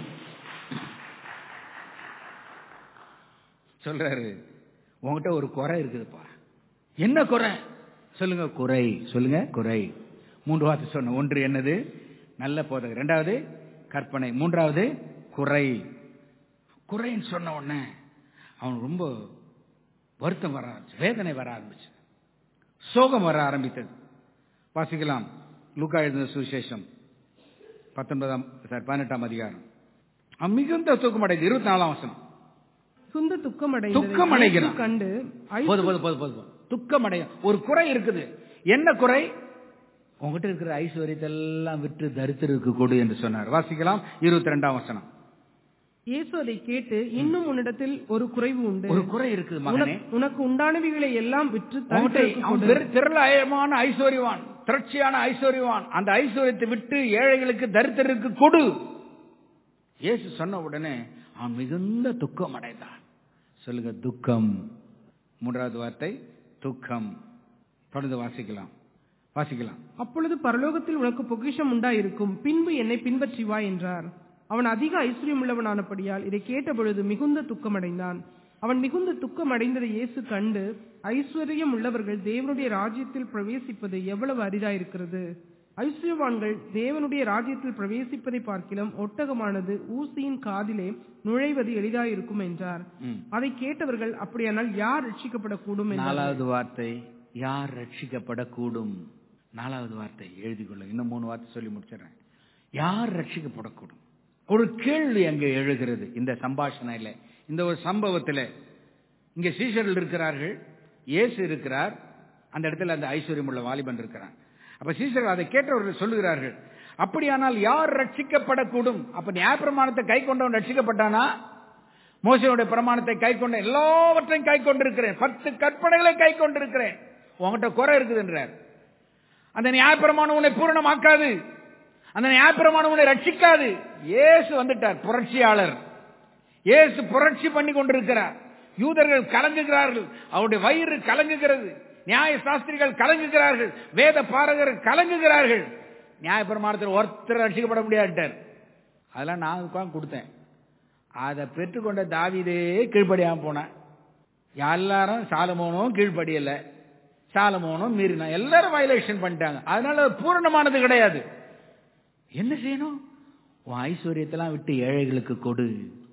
சொல்றாரு உங்ககிட்ட ஒரு குறை இருக்குதுப்பா என்ன குறை சொல்லுங்க குறை சொல்லுங்க குறை மூன்று வார்த்தை சொன்ன ஒன்று என்னது நல்ல போதகர் இரண்டாவது கற்பனை மூன்றாவது குறை குறைன்னு சொன்ன உடனே அவன் ரொம்ப வருத்தம் வர ஆரம்பிச்சு வேதனை வர ஆரம்பிச்சு சோகம் வர ஆரம்பித்தது வாசிக்கலாம் லூக்கா எழுதின சுவிசேஷம் பத்தொன்பதாம் சார் பதினெட்டாம் அதிகாரம் அவன் மிகுந்த தூக்கமடைந்து இருபத்தி நாலாம் வசனம் சுந்த துக்கமடைந்ததை துக்கமடைகிறான். இயேசு கண்டு ஐ- போது போது போது போது துக்கமடைய ஒரு குறை இருக்குது என்ன குறை உங்ககிட்ட இருக்கிற ஐஸ்வர்யத்தை எல்லாம் விற்று தரித்திருக்கு கொடு என்று சொன்னார் வாசிக்கலாம் இருபத்தி ரெண்டாம் வசனம் இயேசு அதை கேட்டு இன்னும் உன்னிடத்தில் ஒரு குறைவு உண்டு ஒரு குறை இருக்குது மகனே உனக்கு- உனக்கு உண்டானவைகளை எல்லாம் விற்று உன்கிட்ட தரித்திரருக்கு அவன் கொடு. பெரு- திரளாயமான ஐஸ்வர்யவான் திரட்சியான ஐஸ்வர்யவான் அந்த ஐஸ்வர்யத்தை விட்டு ஏழைகளுக்கு தரித்திரருக்கு கொடு இயேசு சொன்ன உடனே அவன் மிகுந்த துக்கம் அடைந்தான் சொல்லுங்க துக்கம் மூன்றாவது வார்த்தை துக்கம் தொடர்ந்து வாசிக்கலாம் வாசிக்கலாம் அப்பொழுது பரலோகத்தில் உனக்கு பொக்கிஷம் உண்டாயிருக்கும் பின்பு என்னை பின்பற்றி வா என்றார் அவன் அதிக ஐஸ்வர்யமுள்ளவனானபடியால் இதை கேட்டபொழுது மிகுந்த துக்கமடைந்தான் அவன் மிகுந்த துக்கமடைந்ததை இயேசு கண்டு ஐஸ்வர்யம் உள்ளவர்கள் தேவனுடைய ராஜ்யத்தில் பிரவேசிப்பது எவ்வளவு அரிதாயிருக்கிறது ஐஸ்வர்யவான்கள் தேவனுடைய ராஜ்யத்தில் பிரவேசிப்பதை பார்க்கிலும் ஒட்டகமானது ஊசியின் காதிலே நுழைவது எளிதாயிருக்கும் என்றார் ம். அதை கேட்டவர்கள் அப்படியானால் யார் ரட்சிக்கப்படக்கூடும் என்றார்கள். நாலாவது வார்த்தை யார் ரட்சிக்கப்படக்கூடும் நாலாவது வார்த்தை எழுதி கொள்ள இன்னும் மூணு வார்த்தை சொல்லி முடிச்சிடுறேன் யார் ரட்சிக்கப்படக்கூடும் ஒரு கேள்வி அங்கே எழுகிறது இந்த சம்பாஷணையில இந்த ஒரு சம்பவத்தில் இங்க சீஷர்கள் இருக்கிறார்கள் இயேசு இருக்கிறார் அந்த இடத்துல அந்த ஐஸ்வர்யம் உள்ள வாலிபன் இருக்கிறான் அப்ப சீஷர்கள் அதை கேட்டவர்கள் சொல்லுகிறார்கள் அப்படியானால் யார் ரட்சிக்கப்படக்கூடும் அப்ப நியாயப்பிரமாணத்தை கை கொண்டவன் ரட்சிக்கப்பட்டானா மோசனுடைய பிரமாணத்தை கை கொண்ட எல்லாவற்றையும் கை கொண்டிருக்கிறேன் பத்து கற்பனைகளை கை கொண்டிருக்கிறேன் உங்ககிட்ட குறை இருக்குதுன்றார் அந்த நியாயப்பிரமாணம் உன்னை பூரணமாக்காது அந்த நியாயப்பிரமாணம் உன்னை ரட்சிக்காது இயேசு வந்துட்டார் புரட்சியாளர் இயேசு புரட்சி பண்ணி கொண்டிருக்கிறார் யூதர்கள் கலங்குகிறார்கள் அவருடைய வயிறு கலங்குகிறது நியாய சாஸ்திரிகள் கலங்குகிறார்கள் வேத பாரகர்கள் கலங்குகிறார்கள் நியாயப்பிரமாணத்தில் ஒருத்தர் ரட்சிக்கப்பட முடியாட்டார் அதெல்லாம் நான் உட்கார்ந்து கொடுத்தேன் அதை பெற்றுக்கொண்ட தாவீதே கீழ்ப்படியாம போனான் எல்லாரும் சாலமோனும் கீழ்ப்படியல சாலமோனும் மீறினா எல்லாரும் வயலேஷன் பண்ணிட்டாங்க அதனால அது பூரணமானது கிடையாது என்ன செய்யணும் உன் ஐஸ்வர்யத்தெல்லாம் விட்டு ஏழைகளுக்கு கொடு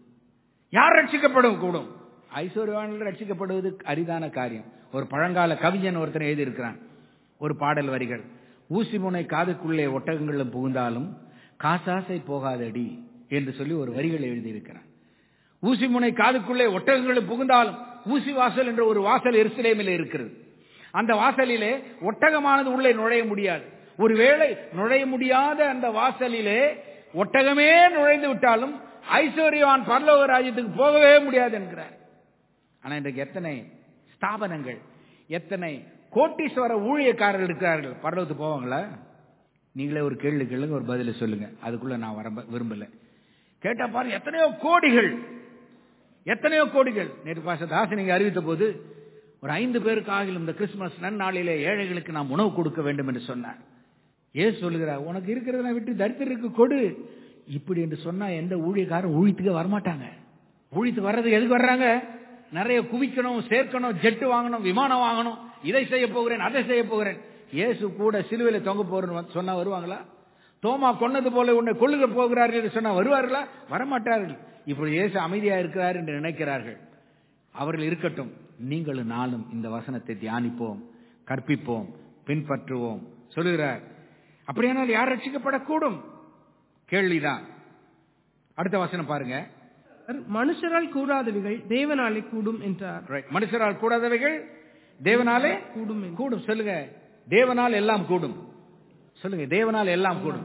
யார் ரட்சிக்கப்படும் கூடும் ஐஸ்வர்யவான்கள் ரட்சிக்கப்படுவது அரிதான காரியம் ஒரு பழங்கால கவிஞன் ஒருத்தன் எழுதியிருக்கிறான் ஒரு பாடல் வரிகள் ஊசி முனை காதுக்குள்ளே ஒட்டகங்களும் புகுந்தாலும் காசாசை போகாதடி என்று சொல்லி ஒரு வரிகள் எழுதியிருக்கிறான் ஊசி முனை காதுக்குள்ளே ஒட்டகங்களும் புகுந்தாலும் ஊசி வாசல் என்ற ஒரு வாசல் எருசலேமில் இருக்கிறது அந்த வாசலிலே ஒட்டகமானது உள்ளே நுழைய முடியாது ஒருவேளை நுழைய முடியாத அந்த வாசலிலே ஒட்டகமே நுழைந்து விட்டாலும் ஐஸ்வர்யவான் பரலோக ராஜ்யத்துக்கு போகவே முடியாது என்கிறார் ஆனா இன்றைக்கு எத்தனை ஸ்தாபனங்கள் எத்தனை கோட்டீஸ்வர ஊழியக்காரர்கள் இருக்கிறார்கள் பரலோகத்துக்கு போவாங்களா நீங்களே ஒரு கேள்வி கேளுங்க ஒரு பதில சொல்லுங்க அதுக்குள்ள நான் வர விரும்பல கேட்டா பாருங்க எத்தனையோ கோடிகள் எத்தனையோ கோடிகள் நேற்று பாச தாசன் நீங்க அறிவித்த போது ஒரு ஐந்து பேருக்கு ஆகிலும் இந்த கிறிஸ்துமஸ் நன்னாளிலே ஏழைகளுக்கு நாம் உணவு கொடுக்க வேண்டும் என்று சொன்னார் ஏன் சொல்லுகிறார் உனக்கு இருக்கிறத விட்டு தரித்திரருக்கு கொடு இப்படி என்று சொன்னா எந்த ஊழியக்காரரும் ஊழியத்துக்கு வரமாட்டாங்க ஊழியத்துக்கு வர்றது எதுக்கு வர்றாங்க நிறைய குவிக்கணும் சேர்க்கணும் ஜெட்டு வாங்கணும் விமானம் வாங்கணும் இதை செய்ய போகிறேன் அதை செய்ய போகிறேன் இயேசு கூட சிலுவையில தொங்க போறன்னு சொன்னா வருவாங்களா தோமா கொன்னது போல உன்னை கொள்ளுக போகிறார்கள் என்று சொன்னா வருவார்களா வரமாட்டார்கள் இப்படி இயேசு அமைதியா இருக்கிறார் என்று நினைக்கிறார்கள் அவர்கள் இருக்கட்டும் நீங்களும் நாளும் இந்த வசனத்தை தியானிப்போம் கற்பிப்போம் பின்பற்றுவோம் சொல்லுகிறார் அப்படியானால் யார் ரட்சிக்கப்படக்கூடும் கேள்விதான் அடுத்த வசனம் பாருங்க மனுஷரால் கூடாதவைகள் தேவனாலே கூடும் என்றார் Right. மனுஷரால் கூடாதவைகள் தேவனாலே கூடும் என்று. கூடும் சொல்லுங்க தேவனால் எல்லாம் கூடும் சொல்லுங்க தேவனால் எல்லாம் கூடும்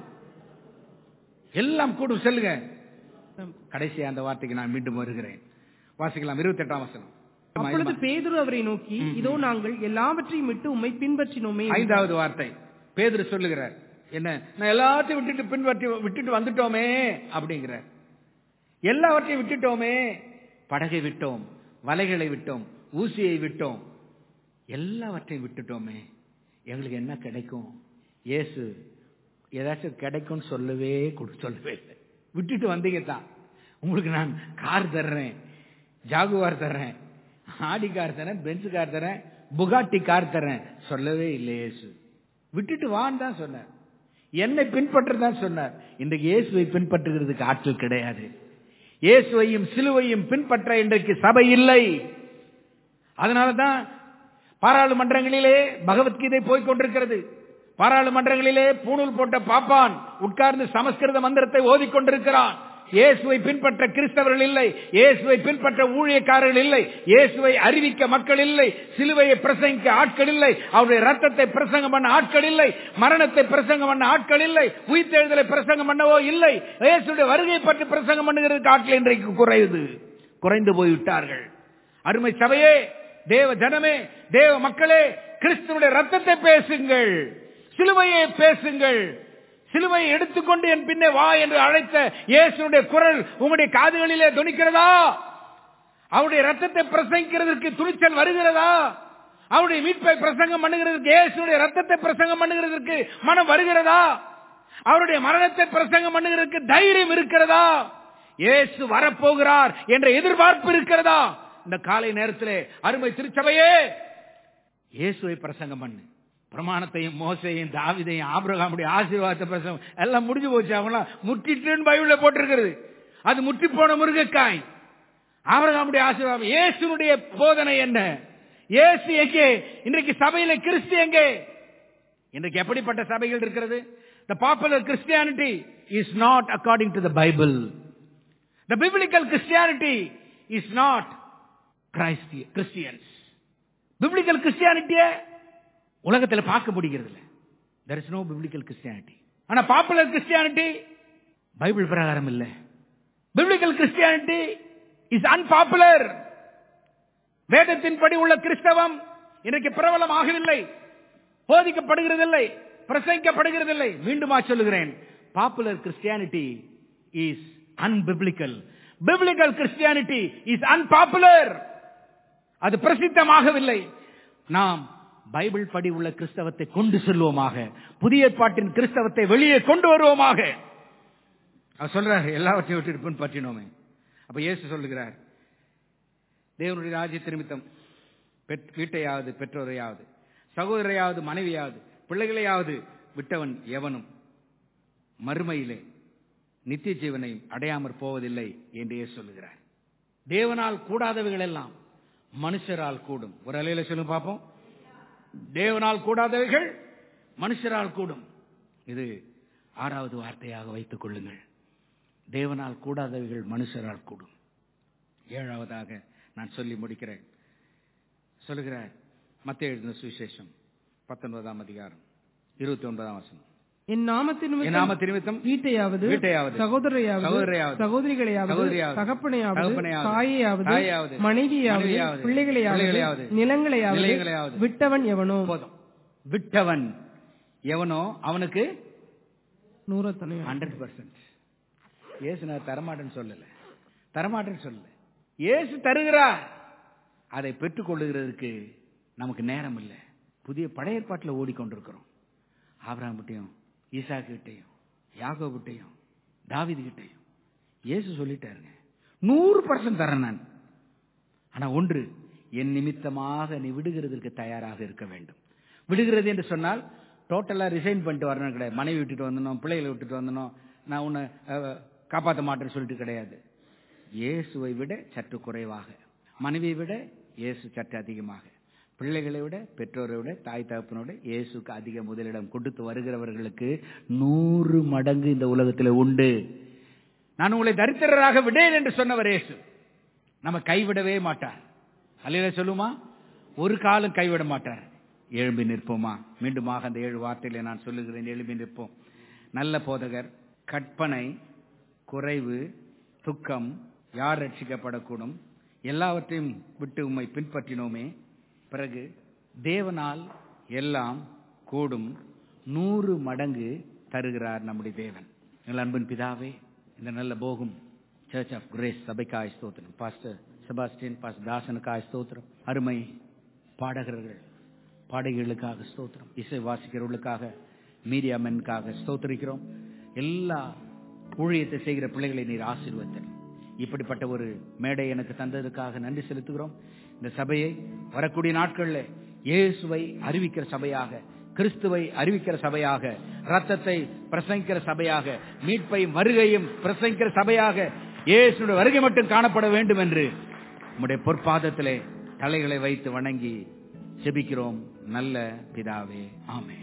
எல்லாம் கூடும் சொல்லுங்க கடைசி அந்த வார்த்தைக்கு நான் மீண்டும் வருகிறேன் வாசிக்கலாம் இருபத்தி எட்டாம் வசனம் அப்பொழுது பேதுரு அவரை நோக்கி இதோ நாங்கள் எல்லாவற்றையும் விட்டு உம்மை பின்பற்றினோமே ஐந்தாவது வார்த்தை பேதுரு சொல்லுகிறார் என்ன நான் எல்லாத்தையும் விட்டுட்டு பின்பற்றி விட்டுட்டு வந்துட்டோமே அப்படிங்கிறார் எல்லாவற்றையும் விட்டுட்டோமே படகை விட்டோம் வலைகளை விட்டோம் ஊசியை விட்டோம் எல்லாவற்றையும் விட்டுட்டோமே எங்களுக்கு என்ன கிடைக்கும் இயேசு ஏதாச்சும் கிடைக்கும்னு சொல்லவே கொடு சொல்லவே இல்லை விட்டுட்டு வந்தீங்க தான் உங்களுக்கு நான் கார் தர்றேன் ஜாகுவார் தர்றேன் ஆடி கார் தரேன் பென்ஸ் கார் தரேன் புகாட்டி கார் தரேன் சொல்லவே இல்லை இயேசு விட்டுட்டு வான்னு தான் சொன்னார் என்னை பின்பற்ற தான் சொன்னார் இன்றைக்கு இயேசுவை பின்பற்றுகிறதுக்கு ஆற்றல் கிடையாது இயேசுவையும் சிலுவையும் பின்பற்ற இன்றைக்கு சபை இல்லை அதனால தான் பாராளுமன்றங்களிலே பகவத்கீதை போய்க் கொண்டிருக்கிறது பாராளுமன்றங்களிலே பூணூல் போட்ட பாப்பான் உட்கார்ந்து சமஸ்கிருத மந்திரத்தை ஓதிக்கொண்டிருக்கிறான் இயேசுவை பின்பற்ற கிறிஸ்தவர்கள் இல்லை இயேசுவை பின்பற்ற ஊழியக்காரர்கள் இல்லை இயேசுவை அறிவிக்க மக்கள் இல்லை சிலுவையை பிரசங்கிக்க ஆட்கள் இல்லை அவருடைய ரத்தத்தை பிரசங்கம் பண்ண ஆட்கள் இல்லை மரணத்தை பிரசங்கம் பண்ண ஆட்கள் இல்லை உயிர்த்தெழுதலை பிரசங்கம் பண்ணவோ இல்லை இயேசுடைய வருகை பற்றி பிரசங்கம் பண்ணுகிறதுக்கு ஆட்கள் இன்றைக்கு குறையுது குறைந்து போய்விட்டார்கள் அருமை சபையே தேவ ஜனமே தேவ மக்களே கிறிஸ்துவனுடைய ரத்தத்தை பேசுங்கள் சிலுவையை பேசுங்கள் சிலுவையை எடுத்துக்கொண்டு என் பின்னே வா என்று அழைத்த இயேசுடைய குரல் உங்களுடைய காதுகளிலே துணிக்கிறதா அவருடைய ரத்தத்தை பிரசங்கிக்கிறதற்கு துணிச்சல் வருகிறதா அவருடைய மீட்பை பிரசங்கம் பண்ணுகிறதற்கு இயேசுடைய ரத்தத்தை பிரசங்கம் பண்ணுகிறதற்கு மனம் வருகிறதா அவருடைய மரணத்தை பிரசங்கம் பண்ணுகிறதற்கு தைரியம் இருக்கிறதா இயேசு வரப்போகிறார் என்ற எதிர்பார்ப்பு இருக்கிறதா இந்த காலை நேரத்திலே அருமை திருச்சபையே இயேசுவை பிரசங்கம் பண்ணு பிரமாணத்தையும் மோசையும் தாவிதையும் ஆபிரகாமுடைய ஆசீர்வாதத்தை பிரசங்கம் எல்லாம் முடிஞ்சு போச்சு அவங்களாம் முற்றிட்டுன்னு பைபிள்ல போட்டிருக்கிறது அது முற்றி போன முருங்கைக்காய் ஆபிரகாமுடைய ஆசீர்வாதம் இயேசுனுடைய போதனை என்ன இயேசு எங்கே இன்றைக்கு சபையில கிறிஸ்து எங்கே இன்றைக்கு எப்படிப்பட்ட சபைகள் இருக்கிறது The popular Christianity is not according to the Bible. The biblical Christianity is not Christ Christians. Biblical Christianity உலகத்தில் பார்க்க முடிகிறது இல்ல there is no biblical Christianity. ஆனா பாப்புலர் கிறிஸ்டியானிட்டி பைபிள் பிரகாரம் இல்ல பிப்ளிக்கல் கிறிஸ்டியானிட்டி இஸ் அன்பாப்புலர் வேதத்தின்படி உள்ள கிறிஸ்தவம் இன்றைக்கு பிரபலம் ஆகவில்லை போதிக்கப்படுகிறதில்லை பிரசங்கிக்கப்படுகிறதில்லை மீண்டுமா சொல்லுகிறேன் popular Christianity is unbiblical biblical Christianity is unpopular அது பிரசித்தமாகவில்லை நாம் பைபிள் படி உள்ள கிறிஸ்தவத்தை கொண்டு செல்வோமாக புதிய ஏற்பாட்டின் கிறிஸ்தவத்தை வெளியே கொண்டு வருவோமாக அவர் சொல்றாரு எல்லாவற்றையும் விட்டு பின்பற்றினோமே அப்ப இயேசு சொல்லுகிறார் தேவனுடைய ராஜ்யத்தை நிமித்தம் பெற்- வீட்டையாவது பெற்றோரையாவது சகோதரையாவது மனைவியாவது பிள்ளைகளையாவது விட்டவன் எவனும் மறுமையிலே நித்திய ஜீவனையும் அடையாமற் போவதில்லை என்று இயேசு சொல்லுகிறார் தேவனால் கூடாதவைகள் எல்லாம் மனுஷரால் கூடும் ஒரு அலையில சொல்லுங்க பார்ப்போம் தேவனால் கூடாதவைகள் மனுஷரால் கூடும் இது ஆறாவது வார்த்தையாக வைத்துக் கொள்ளுங்கள் தேவனால் கூடாதவைகள் மனுஷரால் கூடும் ஏழாவதாக நான் சொல்லி முடிக்கிறேன் சொல்லுகிறார் மத்திய எழுதின சுவிசேஷம் பத்தொன்பதாம் அதிகாரம் இருபத்தி ஒன்பதாம் வசனம் என் நாமத்தின் என் நாமத்தின் நிமித்தம் வீட்டையாவது வீட்டையாவது, சகோதரையாவது சகோதரையாவது, சகோதரிகளையாவது சகோதரியாவது, தகப்பனையாவது தகப்பனையாவது, தாயையாவது தாயையாவது, மனைவியாவது மனைவியாவது, பிள்ளைகளையாவது பிள்ளைகளையாவது, நிலங்களையாவது நிலங்களையாவது, விட்டவன் எவனோ போதும் விட்டவன் எவனோ அவனுக்கு நூறத்தனை ஹண்ட்ரட் பர்சன்ட் இயேசு நான் தரமாட்டேன்னு சொல்லல தரமாட்டேன்னு சொல்லல இயேசு தருகிறார் அதை பெற்றுக் கொள்ளுகிறதுக்கு நமக்கு நேரம் இல்லை புதிய பழைய ஏற்பாட்டில் ஓடிக்கொண்டிருக்கிறோம் ஆபிரகாம்கிட்டையும் ஈசாக்கிட்டையும் யாகோபிட்டையும் தாவீது கிட்டையும் இயேசு சொல்லிட்டாருங்க நூறு பர்சன்ட் தரேன் நான் ஆனா ஒன்று என் நிமித்தமாக நீ விடுகிறதற்கு தயாராக இருக்க வேண்டும் விடுகிறது என்று சொன்னால் டோட்டலா ரிசைன் பண்ணிட்டு வரணும் கிடையாது மனைவி விட்டுட்டு வந்தனும் பிள்ளைகளை விட்டுட்டு வந்தனும் நான் உன்னை அஹ், காப்பாத்த மாட்டேன்னு சொல்லிட்டு கிடையாது இயேசுவை விட சற்று குறைவாக மனைவியை விட இயேசு சற்று அதிகமாக பிள்ளைகளை விட பெற்றோரை விட தாய் தகப்பனோட இயேசுக்கு அதிக முதலிடம் கொடுத்து வருகிறவர்களுக்கு நூறு மடங்கு இந்த உலகத்தில் உண்டு நான் உங்களை தரித்திரராக விடேன் என்று சொன்னவர் இயேசு நம்ம கைவிடவே மாட்டார் அல்லையில சொல்லுமா ஒரு காலம் கைவிட மாட்டார் எழும்பி நிற்போமா மீண்டுமாக அந்த ஏழு வார்த்தையில நான் சொல்லுகிறேன் எழும்பி நிற்போம் நல்ல போதகர் கற்பனை குறைவு துக்கம் யார் ரட்சிக்கப்படக்கூடும் எல்லாவற்றையும் விட்டு உம்மை பின்பற்றினோமே பிறகு தேவனால் எல்லாம் கூடும் நூறு மடங்கு தருகிறார் நம்முடைய தேவன் எங்கள் அன்பின் பிதாவே இந்த நல்ல போகும் சர்ச் ஆஃப் கிரேஸ் சபைக்காய் ஸ்தோத்திரம் பாஸ்டர் செபாஸ்டின் பாஸ்டர் தாசனுக்காய் ஸ்தோத்திரம் அருமை பாடகர்கள் பாடகிகளுக்காக ஸ்தோத்திரம் இசை வாசிக்கிறவர்களுக்காக மீடியா மென்காக ஸ்தோத்திரிக்கிறோம் எல்லா ஊழியத்தை செய்கிற பிள்ளைகளை நீர் ஆசீர்வத்தர் இப்படிப்பட்ட ஒரு மேடை எனக்கு தந்ததுக்காக நன்றி செலுத்துகிறோம் இந்த சபையை வரக்கூடிய நாட்கள்ல இயேசுவை அறிவிக்கிற சபையாக கிறிஸ்துவை அறிவிக்கிற சபையாக ரத்தத்தை பிரசங்கிக்கிற சபையாக மீட்பையும் வருகையும் பிரசங்கிக்கிற சபையாக இயேசுடைய வருகை மட்டும் காணப்பட வேண்டும் என்று உம்முடைய பொற்பாதத்திலே தலைகளை வைத்து வணங்கி ஜெபிக்கிறோம் நல்ல பிதாவே ஆமென்